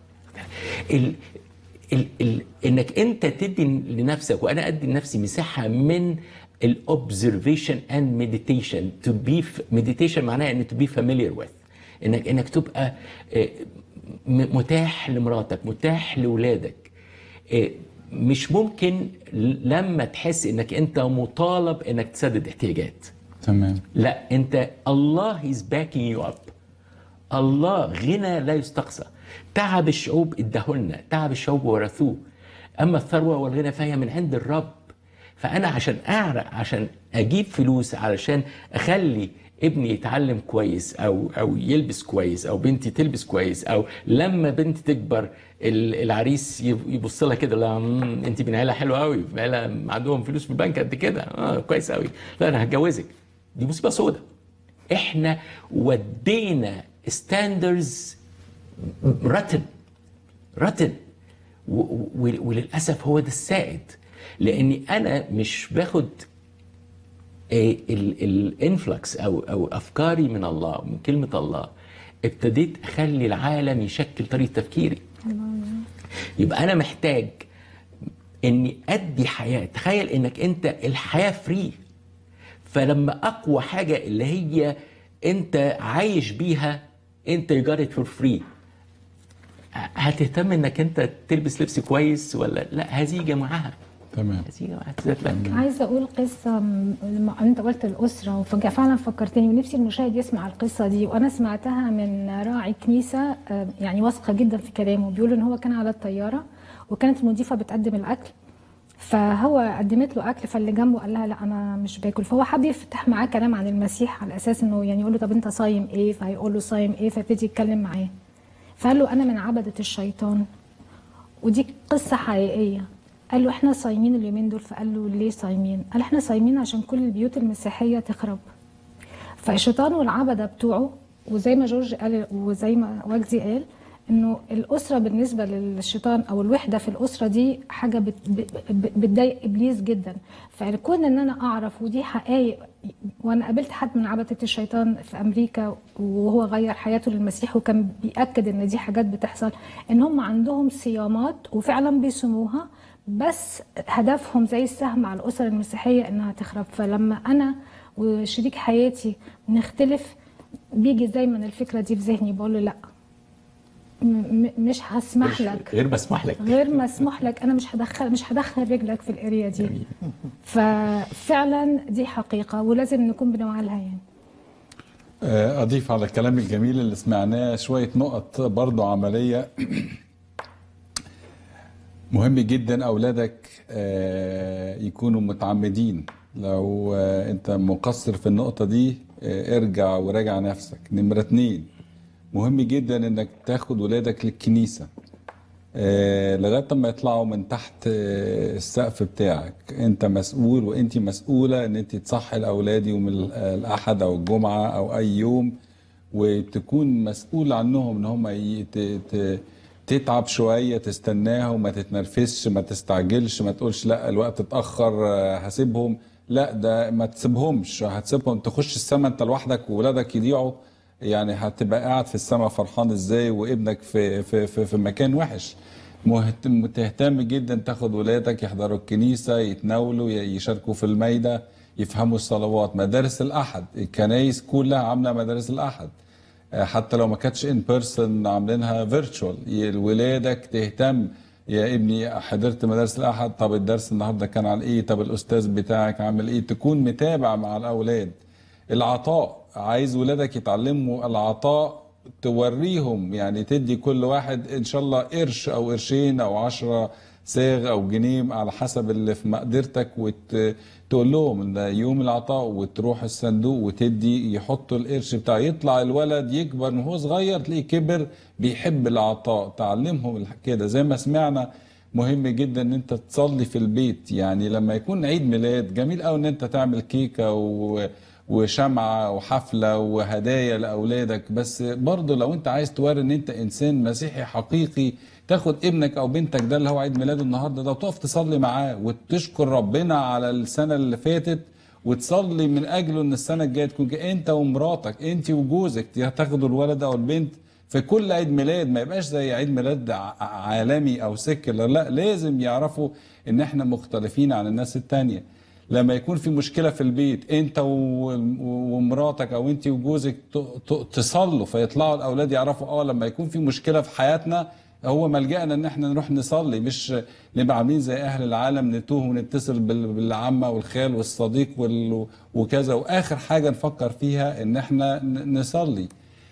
[SPEAKER 5] ال ال ال انك انت تدي لنفسك وانا ادي لنفسي مساحه من الاوبزرفيشن اند مديتيشن تو بي مديتيشن معناها ان تو بي فاميليار وذ انك انك تبقى آه، م- متاح لمراتك متاح لاولادك آه، مش ممكن لما تحس انك انت مطالب انك تسدد احتياجات
[SPEAKER 2] تمام
[SPEAKER 5] لا انت الله is backing you up الله غنى لا يستقصى تعب الشعوب اداهولنا تعب الشعوب ورثوه اما الثروه والغنى فهي من عند الرب فانا عشان اعرق عشان اجيب فلوس علشان اخلي ابني يتعلم كويس او او يلبس كويس او بنتي تلبس كويس او لما بنتي تكبر ال- العريس يب- يبص لها كده لا مم، انت من عيله حلوه قوي عيله عندهم فلوس في البنك قد كده اه كويس قوي لا انا هتجوزك دي مصيبه سودة احنا ودينا ستاندرز رتن رتن و- و- وللاسف هو ده السائد لاني انا مش باخد الانفلكس او او افكاري من الله من كلمه الله ابتديت اخلي العالم يشكل طريقه تفكيري يبقى انا محتاج اني ادي حياه تخيل انك انت الحياه فري فلما اقوى حاجه اللي هي انت عايش بيها انت يو جات فور فري هتهتم انك انت تلبس لبس كويس ولا لا هزيجه معاها
[SPEAKER 2] تمام
[SPEAKER 5] هزيجه معاها تزيد لك
[SPEAKER 4] عايزه اقول قصه م- لما انت قلت الاسره وفعلا فكرتني ونفسي المشاهد يسمع القصه دي وانا سمعتها من راعي كنيسه آه، يعني واثقه جدا في كلامه بيقول ان هو كان على الطياره وكانت المضيفه بتقدم الاكل فهو قدمت له اكل فاللي جنبه قال لها لا انا مش باكل فهو حب يفتح معاه كلام عن المسيح على اساس انه يعني يقول له طب انت صايم ايه فهيقول له صايم ايه فيبتدي يتكلم معاه فقال له انا من عبده الشيطان ودي قصة حقيقية قال له احنا صايمين اليومين دول فقال له ليه صايمين قال احنا صايمين عشان كل البيوت المسيحية تخرب فالشيطان والعبدة بتوعه وزي ما جورج قال وزي ما وجدي قال انه الاسره بالنسبه للشيطان او الوحده في الاسره دي حاجه بت- ب- ب- بتضايق ابليس جدا فكون ان انا اعرف ودي حقائق وانا قابلت حد من عبده الشيطان في امريكا وهو غير حياته للمسيح وكان بياكد ان دي حاجات بتحصل ان هم عندهم صيامات وفعلا بيصوموها بس هدفهم زي السهم على الاسر المسيحيه انها تخرب فلما انا وشريك حياتي نختلف بيجي دايما الفكره دي في ذهني بقول له لا م- م- مش هسمح لك
[SPEAKER 5] غير مسموح لك
[SPEAKER 4] غير مسموح لك انا مش هدخل مش هدخل رجلك في الاريا دي ففعلا دي حقيقه ولازم نكون بنوعي لها يعني
[SPEAKER 2] آه، أضيف على الكلام الجميل اللي سمعناه شوية نقط برضو عملية مهم جدا أولادك آه، يكونوا متعمدين لو آه، أنت مقصر في النقطة دي آه، ارجع وراجع نفسك نمرة اتنين مهم جدا انك تاخد ولادك للكنيسة آه، لغايه ما يطلعوا من تحت آه، السقف بتاعك انت مسؤول وانت مسؤوله ان انت تصحي الاولاد يوم ال- الاحد او الجمعه او اي يوم وتكون مسؤول عنهم ان هم ي- ت- ت- تتعب شويه تستناهم ما تتنرفزش ما تستعجلش ما تقولش لا الوقت اتاخر آه، هسيبهم لا ده ما تسيبهمش هتسيبهم تخش السما انت لوحدك وولادك يضيعوا يعني هتبقى قاعد في السما فرحان ازاي وابنك في في في, في مكان وحش مهتم تهتم جدا تاخد ولادك يحضروا الكنيسة يتناولوا ي- يشاركوا في المايدة يفهموا الصلوات مدارس الأحد الكنايس كلها عاملة مدارس الأحد آه، حتى لو ما كانتش ان بيرسون عاملينها فيرتشوال ولادك تهتم يا ابني حضرت مدارس الاحد طب الدرس النهارده كان عن ايه طب الاستاذ بتاعك عامل ايه تكون متابع مع الاولاد العطاء عايز ولادك يتعلموا العطاء توريهم يعني تدي كل واحد ان شاء الله قرش او قرشين او عشرة ساغ او جنيه على حسب اللي في مقدرتك وتقول لهم ان ده يوم العطاء وتروح الصندوق وتدي يحطوا القرش بتاعه يطلع الولد يكبر من هو صغير تلاقيه كبر بيحب العطاء تعلمهم الح- كده زي ما سمعنا مهم جدا ان انت تصلي في البيت يعني لما يكون عيد ميلاد جميل قوي ان انت تعمل كيكه و... وشمعة وحفلة وهدايا لأولادك بس برضه لو أنت عايز توري إن أنت إنسان مسيحي حقيقي تاخد ابنك أو بنتك ده اللي هو عيد ميلاده النهاردة ده وتقف تصلي معاه وتشكر ربنا على السنة اللي فاتت وتصلي من أجله إن السنة الجاية تكون كده. أنت ومراتك أنت وجوزك تاخدوا الولد أو البنت في كل عيد ميلاد ما يبقاش زي عيد ميلاد ع- عالمي او سيكولر لا لازم يعرفوا ان احنا مختلفين عن الناس التانية لما يكون في مشكلة في البيت انت و- ومراتك او انت وجوزك ت- ت- تصلوا فيطلعوا الاولاد يعرفوا اه لما يكون في مشكلة في حياتنا هو ملجأنا ان احنا نروح نصلي مش نبقى عاملين زي اهل العالم نتوه ونتصل بال- بالعمة والخال والصديق وال- وكذا واخر حاجة نفكر فيها ان احنا ن- نصلي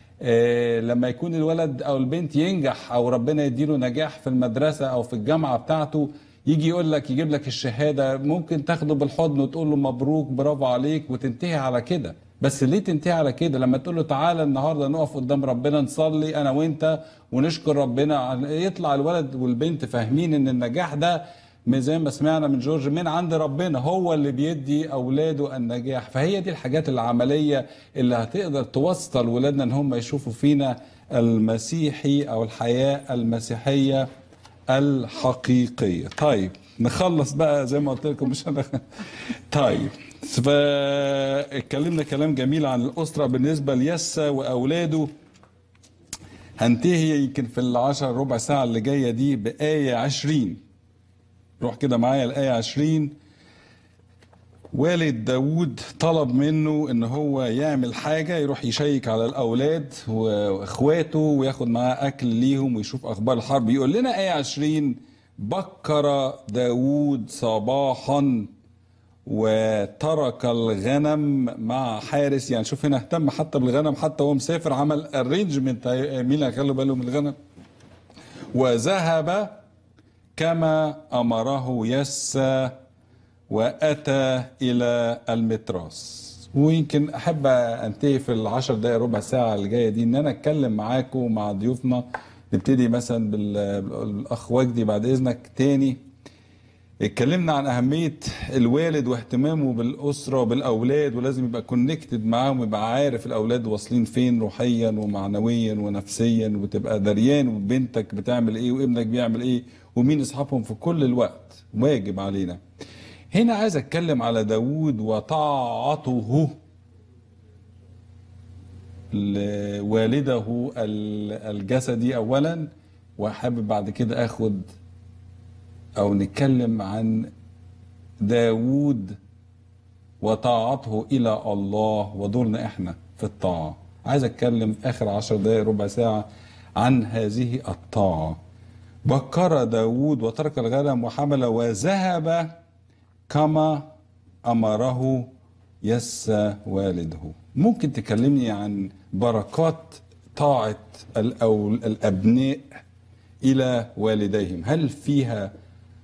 [SPEAKER 2] آه، لما يكون الولد او البنت ينجح او ربنا يديله نجاح في المدرسه او في الجامعه بتاعته يجي يقول لك يجيب لك الشهاده ممكن تاخده بالحضن وتقول له مبروك برافو عليك وتنتهي على كده بس ليه تنتهي على كده لما تقول له تعالى النهارده نقف قدام ربنا نصلي انا وانت ونشكر ربنا على- يطلع الولد والبنت فاهمين ان النجاح ده من زي ما سمعنا من جورج من عند ربنا هو اللي بيدي اولاده النجاح فهي دي الحاجات العمليه اللي هتقدر توصل ولادنا ان هم يشوفوا فينا المسيحي او الحياه المسيحيه الحقيقيه طيب نخلص بقى زي ما قلت لكم مش هنخ... طيب فاتكلمنا كلام جميل عن الاسره بالنسبه ليسا واولاده هنتهي يمكن في العشر ربع ساعه اللي جايه دي بايه عشرين روح كده معايا الآية 20 والد داود طلب منه ان هو يعمل حاجة يروح يشيك على الأولاد وإخواته وياخد معاه أكل ليهم ويشوف أخبار الحرب يقول لنا آية 20 بكر داود صباحا وترك الغنم مع حارس يعني شوف هنا اهتم حتى بالغنم حتى وهو مسافر عمل ارينجمنت مين اللي هيخلوا باله من الغنم وذهب كما امره يسى واتى الى المتراس ويمكن احب انتهي في العشر دقائق ربع ساعه اللي جايه دي ان انا اتكلم معاكم ومع ضيوفنا نبتدي مثلا بال- بالاخ وجدي بعد اذنك تاني اتكلمنا عن اهميه الوالد واهتمامه بالاسره وبالاولاد ولازم يبقى كونكتد معاهم ويبقى عارف الاولاد واصلين فين روحيا ومعنويا ونفسيا وتبقى دريان وبنتك بتعمل ايه وابنك بيعمل ايه ومين اصحابهم في كل الوقت واجب علينا هنا عايز اتكلم على داوود وطاعته لوالده ال- الجسدي اولا وحابب بعد كده اخد او نتكلم عن داوود وطاعته الى الله ودورنا احنا في الطاعه عايز اتكلم اخر عشر دقائق ربع ساعه عن هذه الطاعه بكر داوود وترك الغنم وحمل وذهب كما امره يسى والده ممكن تكلمني عن بركات طاعه الأول الابناء الى والديهم هل فيها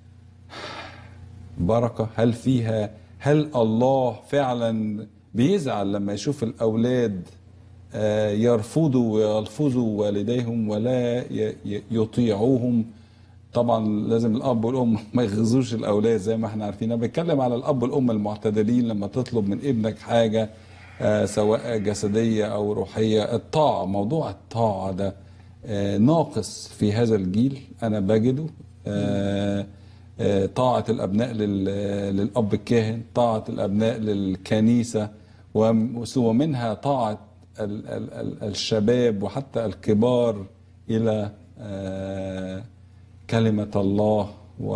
[SPEAKER 2] بركه هل فيها هل الله فعلا بيزعل لما يشوف الاولاد آه، يرفضوا ويلفظوا والديهم ولا ي- ي- يطيعوهم طبعا لازم الاب والام ما يغزوش الاولاد زي ما احنا عارفين انا بتكلم على الاب والام المعتدلين لما تطلب من ابنك حاجه آه، سواء جسديه او روحيه الطاعه موضوع الطاعه ده آه، ناقص في هذا الجيل انا بجده آه، آه، طاعة الأبناء لل- للأب الكاهن طاعة الأبناء للكنيسة وم- ومنها طاعة ال- ال- ال- الشباب وحتى الكبار إلى آه، كلمة الله و...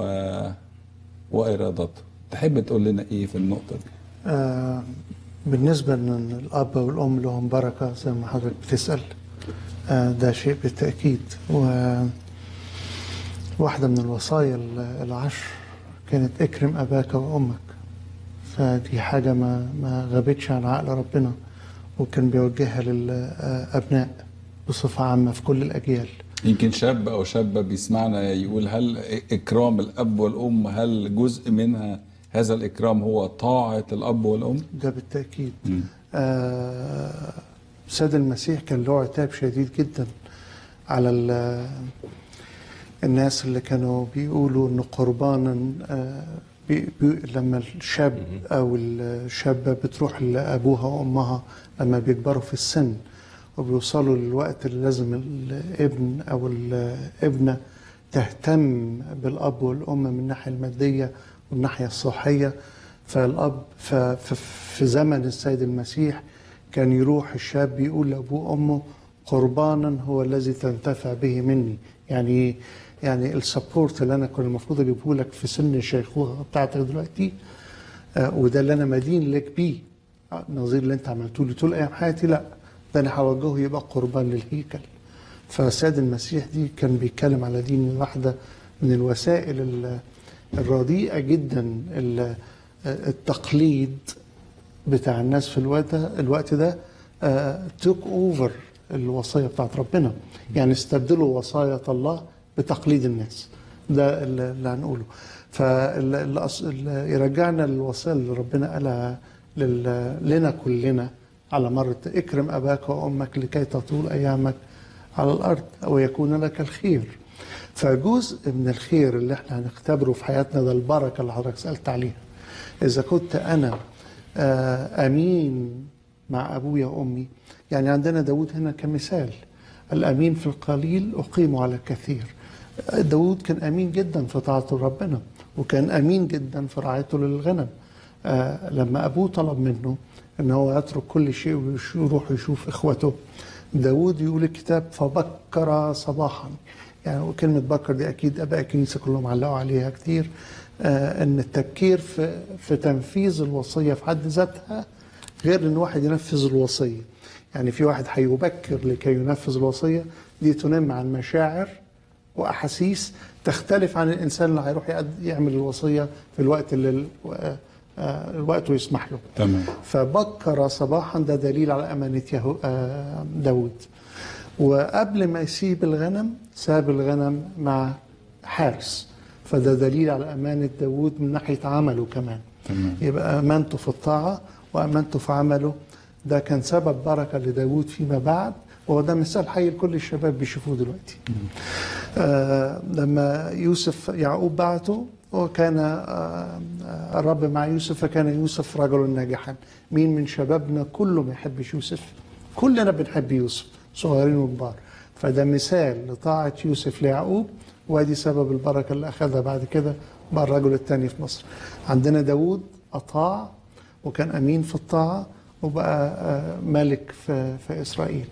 [SPEAKER 2] وإرادته تحب تقول لنا إيه في النقطة دي
[SPEAKER 3] آه، بالنسبة ان الأب والأم لهم بركة زي ما حضرتك بتسأل آه، ده شيء بالتأكيد وواحدة من الوصايا ال- العشر كانت اكرم أباك وأمك فدي حاجة ما ما غابتش عن عقل ربنا وكان بيوجهها للأبناء بصفة عامة في كل الأجيال
[SPEAKER 2] يمكن شاب أو شابة بيسمعنا يقول هل إكرام الأب والأم هل جزء منها هذا الإكرام هو طاعة الأب والأم؟
[SPEAKER 3] ده بالتأكيد
[SPEAKER 2] مم.
[SPEAKER 3] آه، سيد المسيح كان له عتاب شديد جدا على ال- الناس اللي كانوا بيقولوا ان قربانا آه، بي بي لما الشاب او الشابه بتروح لابوها وامها لما بيكبروا في السن وبيوصلوا للوقت اللي لازم الابن او الابنه تهتم بالاب والام من الناحيه الماديه والناحيه الصحيه فالاب ف- ف- في زمن السيد المسيح كان يروح الشاب يقول لابوه وامه قربانا هو الذي تنتفع به مني يعني يعني السبورت اللي انا كنت المفروض اجيبه لك في سن الشيخوخه بتاعتك دلوقتي آه، وده اللي انا مدين لك بيه آه، نظير اللي انت عملته لي طول ايام حياتي لا ده انا هوجهه يبقى قربان للهيكل فسيد المسيح دي كان بيتكلم على دي من واحده من الوسائل ال- الرديئه جدا ال- التقليد بتاع الناس في الوقت ده الوقت ده توك اوفر الوصيه بتاعت ربنا يعني استبدلوا وصايا الله بتقليد الناس ده اللي اللي هنقوله فاللي يرجعنا للوصيه اللي ربنا قالها لل- لنا كلنا على مرة اكرم اباك وامك لكي تطول ايامك على الارض ويكون لك الخير فجزء من الخير اللي احنا هنختبره في حياتنا ده البركه اللي حضرتك سالت عليها اذا كنت انا آه، امين مع ابويا وامي يعني عندنا داود هنا كمثال الامين في القليل اقيمه على الكثير داود كان امين جدا في طاعته لربنا وكان امين جدا في رعايته للغنم آه، لما ابوه طلب منه ان هو يترك كل شيء ويروح يشوف اخوته داود يقول الكتاب فبكر صباحا يعني وكلمة بكر دي أكيد أباء الكنيسة كلهم علقوا عليها كتير آه أن التبكير في, في تنفيذ الوصية في حد ذاتها غير أن واحد ينفذ الوصية يعني في واحد هيبكر لكي ينفذ الوصية دي تنم عن مشاعر وأحاسيس تختلف عن الإنسان اللي هيروح يقد- يعمل الوصية في الوقت اللي ال- آه، آه، الوقت يسمح له
[SPEAKER 2] تمام
[SPEAKER 3] فبكر صباحا ده دليل على أمانة يهو آه، داود وقبل ما يسيب الغنم ساب الغنم مع حارس فده دليل على أمانة داود من ناحية عمله كمان
[SPEAKER 2] تمام
[SPEAKER 3] يبقى أمانته في الطاعة وأمانته في عمله ده كان سبب بركة لداود فيما بعد وهو ده مثال حي لكل الشباب بيشوفوه دلوقتي آه لما يوسف يعقوب بعته وكان آه آه، الرب مع يوسف فكان يوسف رجلا ناجحا مين من شبابنا كله ما يحبش يوسف كلنا بنحب يوسف صغيرين وكبار فده مثال لطاعة يوسف ليعقوب وادي سبب البركة اللي أخذها بعد كده بقى الرجل الثاني في مصر عندنا داود أطاع وكان أمين في الطاعة وبقى آه، ملك في, في إسرائيل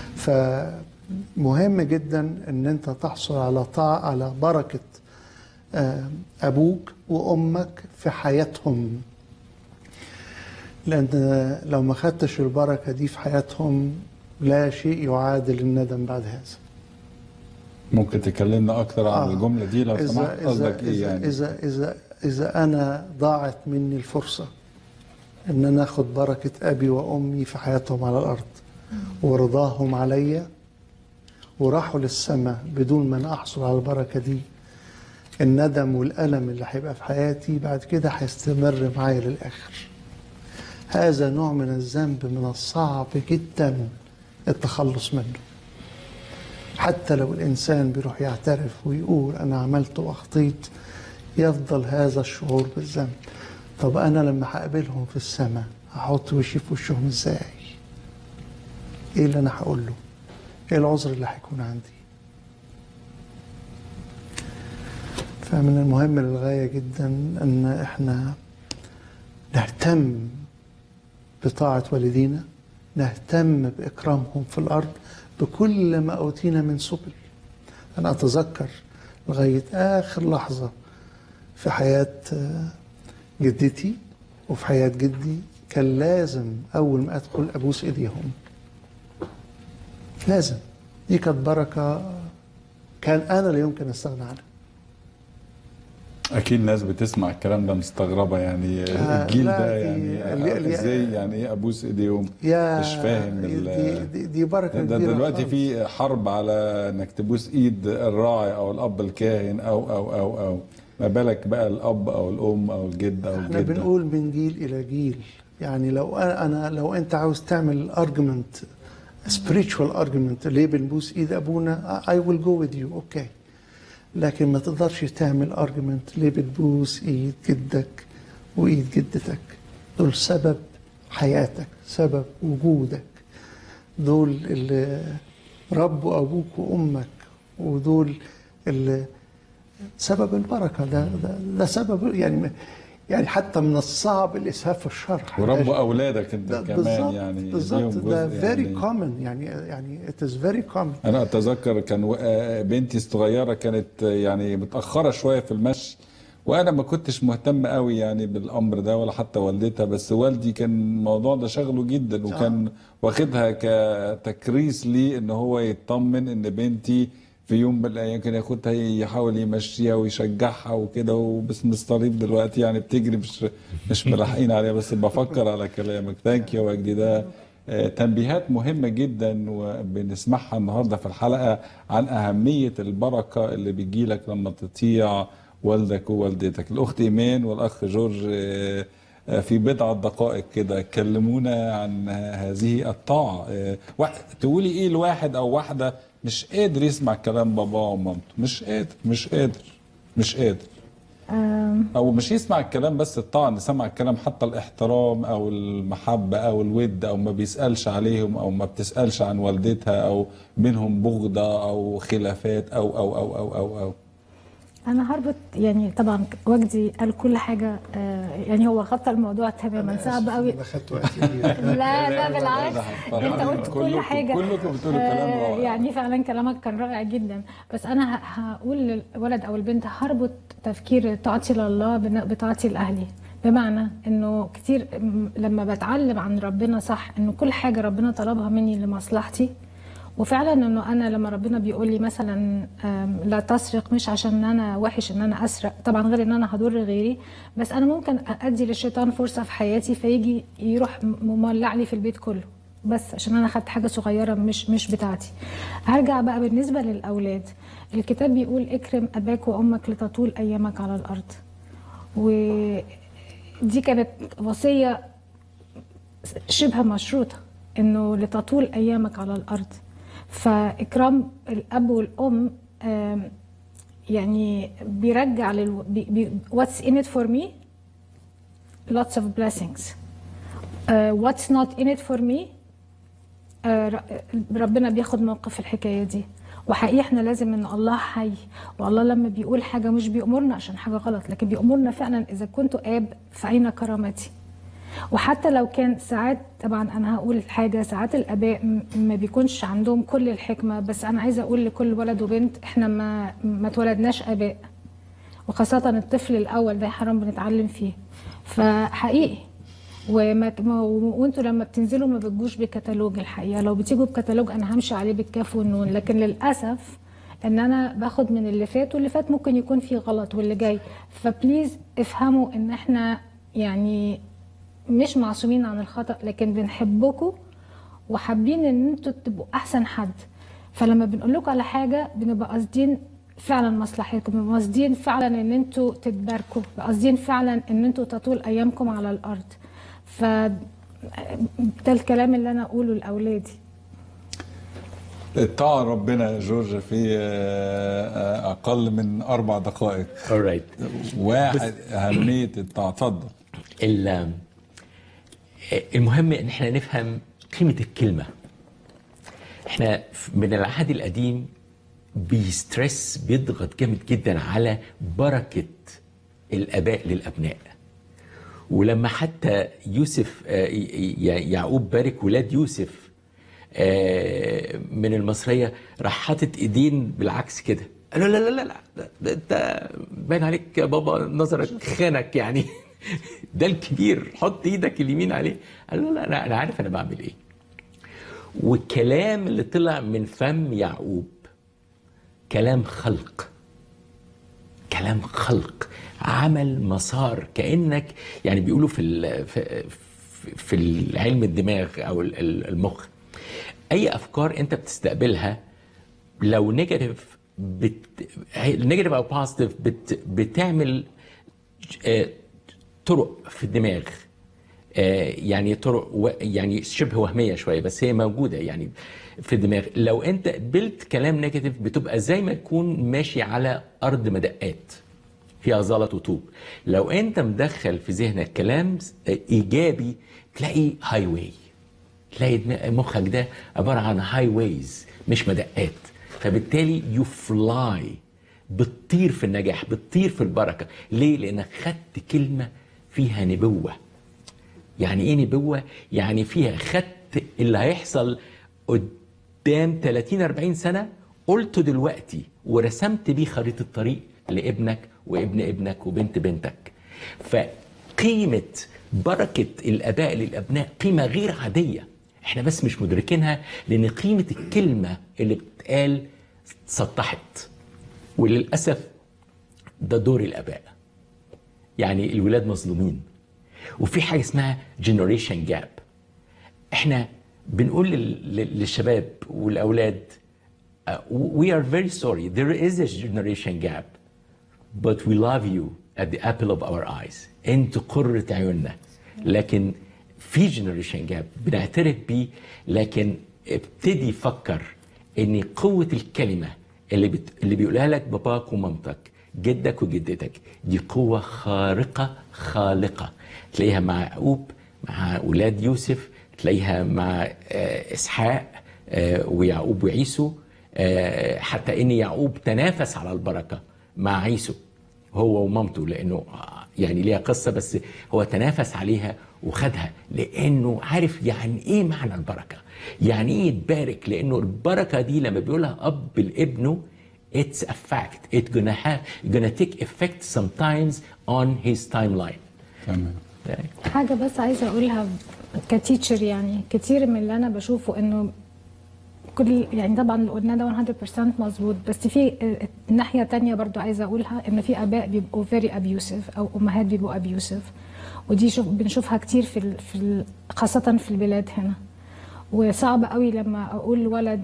[SPEAKER 3] فمهم جدا ان انت تحصل على طاعة على بركة آه، ابوك وامك في حياتهم لان لو ما خدتش البركة دي في حياتهم لا شيء يعادل الندم بعد هذا
[SPEAKER 2] ممكن تكلمنا أكثر عن
[SPEAKER 3] آه.
[SPEAKER 2] الجملة دي لو
[SPEAKER 3] إذا
[SPEAKER 2] سمحت
[SPEAKER 3] إذا
[SPEAKER 2] قصدك إيه
[SPEAKER 3] إذا,
[SPEAKER 2] يعني
[SPEAKER 3] إذا إذا إذا أنا ضاعت مني الفرصة إن أنا آخد بركة أبي وأمي في حياتهم على الأرض ورضاهم عليا وراحوا للسماء بدون ما أنا أحصل على البركة دي الندم والألم اللي هيبقى في حياتي بعد كده هيستمر معايا للآخر هذا نوع من الذنب من الصعب جدا التخلص منه حتى لو الإنسان بيروح يعترف ويقول أنا عملت وأخطيت يفضل هذا الشعور بالذنب طب أنا لما هقابلهم في السماء هحط وشي في وشهم إزاي إيه اللي أنا هقول له إيه العذر اللي هيكون عندي فمن المهم للغاية جدا أن إحنا نهتم بطاعة والدينا نهتم بإكرامهم في الأرض بكل ما أوتينا من سبل أنا أتذكر لغاية آخر لحظة في حياة آه، جدتي وفي حياة جدي كان لازم أول ما أدخل أبوس إيديهم لازم دي كانت بركة كان أنا لا يمكن أستغنى عنها
[SPEAKER 2] اكيد ناس بتسمع الكلام ده مستغربه يعني
[SPEAKER 3] آه،
[SPEAKER 2] الجيل
[SPEAKER 3] لا،
[SPEAKER 2] ده
[SPEAKER 3] دي-
[SPEAKER 2] يعني
[SPEAKER 3] اللي- اللي-
[SPEAKER 2] ازاي يعني ايه ابوس ايديهم
[SPEAKER 3] يا
[SPEAKER 2] مش فاهم
[SPEAKER 3] دي,
[SPEAKER 2] ال-
[SPEAKER 3] دي, دي بركة
[SPEAKER 2] ده
[SPEAKER 3] كبيرة
[SPEAKER 2] دلوقتي
[SPEAKER 3] خالص.
[SPEAKER 2] في حرب على انك تبوس ايد الراعي او الاب الكاهن او او او او ما بالك بقى الاب او الام او الجد او
[SPEAKER 3] احنا
[SPEAKER 2] الجده
[SPEAKER 3] بنقول من جيل الى جيل يعني لو انا أنا- لو انت عاوز تعمل ارجيومنت spiritual argument ليه بنبوس ايد ابونا I will go with you اوكي لكن ما تقدرش تعمل argument ليه بتبوس ايد جدك وايد جدتك دول سبب حياتك سبب وجودك دول اللي ربوا ابوك وامك ودول اللي سبب البركه ده ده, ده سبب يعني يعني حتى من الصعب الاسهاف في الشرح
[SPEAKER 2] وربوا اولادك انت
[SPEAKER 3] ده
[SPEAKER 2] كمان
[SPEAKER 3] بالظبط
[SPEAKER 2] يعني
[SPEAKER 3] بالظبط
[SPEAKER 2] ليهم
[SPEAKER 3] ده
[SPEAKER 2] جزء
[SPEAKER 3] فيري
[SPEAKER 2] يعني
[SPEAKER 3] كومن يعني يعني it is very common
[SPEAKER 2] انا اتذكر كان و- آه، بنتي الصغيره كانت آه، يعني متاخره شويه في المشي وانا ما كنتش مهتم قوي يعني بالامر ده ولا حتى والدتها بس والدي كان الموضوع ده شغله جدا وكان واخدها كتكريس لي ان هو يطمن ان بنتي في يوم من الايام كان ياخدها يحاول يمشيها ويشجعها وكده وباسم الصليب دلوقتي يعني بتجري مش مش ملاحقين عليها بس بفكر على كلامك ثانك يو وجدي ده آه، تنبيهات مهمة جدا وبنسمعها النهاردة في الحلقة عن أهمية البركة اللي بتجيلك لما تطيع والدك ووالدتك الأخت إيمان والأخ جورج آه، آه، في بضعة دقائق كده كلمونا عن هذه الطاعة آه، وا- تقولي إيه لواحد أو واحدة مش قادر يسمع كلام باباه ومامته مش قادر مش قادر مش قادر
[SPEAKER 4] آم،
[SPEAKER 2] او مش يسمع الكلام بس الطاعه ان سمع الكلام حتى الاحترام او المحبه او الود او ما بيسالش عليهم او ما بتسالش عن والدتها او بينهم بغضه او خلافات او او او او او, أو.
[SPEAKER 4] انا هربط يعني طبعا وجدي قال كل حاجه آه، يعني هو غطى الموضوع تماما صعب قوي
[SPEAKER 3] انا خدت وقت كبير
[SPEAKER 4] لا لا بالعكس
[SPEAKER 2] فرحان.
[SPEAKER 4] انت قلت كل
[SPEAKER 2] كلكم-
[SPEAKER 4] حاجه
[SPEAKER 2] كلكم بتقولوا كلام
[SPEAKER 4] آه،
[SPEAKER 2] رائع.
[SPEAKER 4] يعني فعلا كلامك كان رائع جدا بس انا ه- هقول للولد او البنت هربط تفكير طاعتي لله بن- بطاعتي لاهلي بمعنى انه كتير م- لما بتعلم عن ربنا صح انه كل حاجه ربنا طلبها مني لمصلحتي وفعلا انه انا لما ربنا بيقول لي مثلا آم، لا تسرق مش عشان انا وحش ان انا اسرق طبعا غير ان انا هضر غيري بس انا ممكن ادي للشيطان فرصه في حياتي فيجي يروح م- مولع لي في البيت كله بس عشان انا خدت حاجه صغيره مش مش بتاعتي هرجع بقى بالنسبه للاولاد الكتاب بيقول اكرم اباك وامك لتطول ايامك على الارض ودي كانت وصيه شبه مشروطة انه لتطول ايامك على الارض فاكرام الاب والام آم، يعني بيرجع لل بي بي what's in it for me lots of blessings uh, what's not in it for me آه، ر- ربنا بياخد موقف في الحكايه دي وحقيقي احنا لازم ان الله حي والله لما بيقول حاجه مش بيأمرنا عشان حاجه غلط لكن بيأمرنا فعلا اذا كنت اب فاين كرامتي وحتى لو كان ساعات طبعا انا هقول حاجه ساعات الاباء م- ما بيكونش عندهم كل الحكمه بس انا عايزه اقول لكل ولد وبنت احنا ما ما اتولدناش اباء وخاصه الطفل الاول ده حرام بنتعلم فيه فحقيقي وما ما- وانتوا لما بتنزلوا ما بتجوش بكتالوج الحقيقه لو بتيجوا بكتالوج انا همشي عليه بالكاف والنون لكن للاسف ان انا باخد من اللي فات واللي فات ممكن يكون فيه غلط واللي جاي فبليز افهموا ان احنا يعني مش معصومين عن الخطأ لكن بنحبكم وحابين ان انتوا تبقوا احسن حد فلما بنقول لكم على حاجه بنبقى قاصدين فعلا مصلحتكم بنبقى قاصدين فعلا ان انتوا تتباركوا بنبقى قاصدين فعلا ان انتوا تطول ايامكم على الارض ف ده الكلام اللي انا اقوله لاولادي
[SPEAKER 2] الطاعه ربنا يا جورج في آه، آه، اقل من اربع دقائق
[SPEAKER 5] alright
[SPEAKER 2] واحد اهميه الطاعه اتفضل
[SPEAKER 5] ال- المهم ان احنا نفهم قيمه الكلمه احنا من العهد القديم بيسترس بيضغط جامد جدا على بركه الاباء للابناء ولما حتى يوسف آه، ي- ي- يعقوب بارك ولاد يوسف آه، من المصريه راح حاطط ايدين بالعكس كده قال له لا لا لا لا ده- ده انت باين عليك يا بابا نظرك خانك يعني ده الكبير حط ايدك اليمين عليه قال له لا انا انا عارف انا بعمل ايه والكلام اللي طلع من فم يعقوب كلام خلق كلام خلق عمل مسار كانك يعني بيقولوا في ال- في في العلم الدماغ او ال- ال- المخ اي افكار انت بتستقبلها لو نيجاتيف بت... نيجاتيف او بوزيتيف بت... بتعمل آه، طرق في الدماغ آه، يعني طرق و... يعني شبه وهميه شويه بس هي موجوده يعني في الدماغ لو انت قبلت كلام نيجاتيف بتبقى زي ما تكون ماشي على ارض مدقات فيها زلط وطوب لو انت مدخل في ذهنك كلام آه، ايجابي تلاقي هاي واي تلاقي دماغ- مخك ده عباره عن هاي ويز مش مدقات فبالتالي يو فلاي بتطير في النجاح بتطير في البركه ليه لانك خدت كلمه فيها نبوه يعني ايه نبوه يعني فيها خدت اللي هيحصل قدام 30 40 سنه قلته دلوقتي ورسمت بيه خريطه طريق لابنك وابن ابنك وبنت بنتك فقيمه بركه الاباء للابناء قيمه غير عاديه احنا بس مش مدركينها لان قيمه الكلمه اللي بتقال سطحت وللاسف ده دور الاباء يعني الولاد مظلومين وفي حاجه اسمها جنريشن جاب احنا بنقول لل- لل- للشباب والاولاد uh, we are very sorry there is a generation gap but we love you at the apple of our eyes انتوا قرة عيوننا لكن في جنريشن جاب بنعترف بيه لكن ابتدي فكر ان قوة الكلمة اللي بت... اللي بيقولها لك باباك ومامتك جدك وجدتك دي قوة خارقة خالقة تلاقيها مع يعقوب مع أولاد يوسف تلاقيها مع آه، إسحاق آه، ويعقوب وعيسو آه، حتى ان يعقوب تنافس على البركه مع عيسو هو ومامته لانه يعني ليها قصه بس هو تنافس عليها وخدها لانه عارف يعني ايه معنى البركه يعني ايه يتبارك لانه البركه دي لما بيقولها اب لابنه it's a fact it's gonna have gonna take effect sometimes on his timeline
[SPEAKER 2] تمام
[SPEAKER 4] حاجة بس عايزة أقولها كتيتشر يعني كتير من اللي أنا بشوفه إنه كل يعني طبعا اللي قلناه ده 100% مظبوط بس في الناحية تانية برضو عايزة أقولها إن في آباء بيبقوا very abusive أو أمهات بيبقوا abusive ودي شوف بنشوفها كتير في ال في ال خاصة في البلاد هنا وصعب قوي لما أقول ولد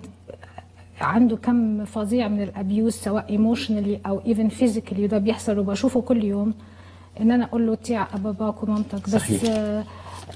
[SPEAKER 4] عنده كم فظيع من الابيوز سواء ايموشنالي او ايفن فيزيكالي وده بيحصل وبشوفه كل يوم ان انا اقول له تيع باباك ومامتك بس
[SPEAKER 5] صحيح.
[SPEAKER 4] آه،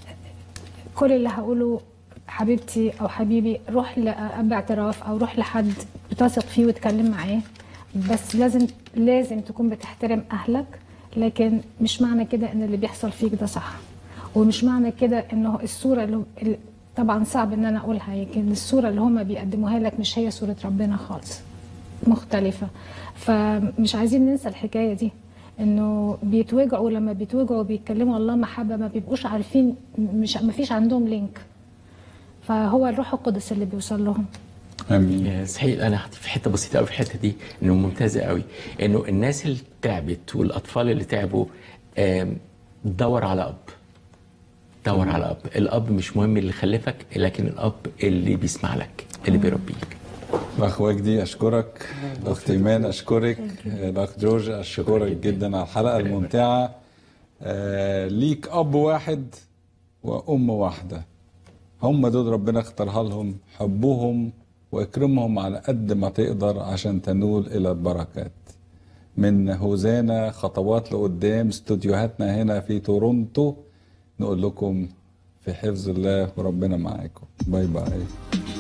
[SPEAKER 4] كل اللي هقوله حبيبتي او حبيبي روح لاب اعتراف او روح لحد بتثق فيه واتكلم معاه بس لازم لازم تكون بتحترم اهلك لكن مش معنى كده ان اللي بيحصل فيك ده صح ومش معنى كده انه الصوره اللي ال- طبعا صعب ان انا اقولها لكن الصوره اللي هم بيقدموها لك مش هي صوره ربنا خالص مختلفه فمش عايزين ننسى الحكايه دي انه بيتوجعوا لما بيتوجعوا بيتكلموا الله محبه ما بيبقوش عارفين مش ما فيش عندهم لينك فهو الروح القدس اللي بيوصل لهم
[SPEAKER 2] امين
[SPEAKER 5] صحيح انا هحط في حته بسيطه قوي في الحته دي انه ممتازه قوي انه الناس اللي تعبت والاطفال اللي تعبوا آم، دور على اب دور على اب الاب مش مهم اللي خلفك لكن الاب اللي بيسمع لك اللي بيربيك
[SPEAKER 2] الاخ وجدي اشكرك الاخت ايمان اشكرك الاخ جورج اشكرك جدا على الحلقه الممتعه آه، ليك اب واحد وام واحده هم دول ربنا اختارها لهم حبهم واكرمهم على قد ما تقدر عشان تنول الى البركات من هوزانا خطوات لقدام استوديوهاتنا هنا في تورونتو نقول لكم في حفظ الله وربنا معاكم باي باي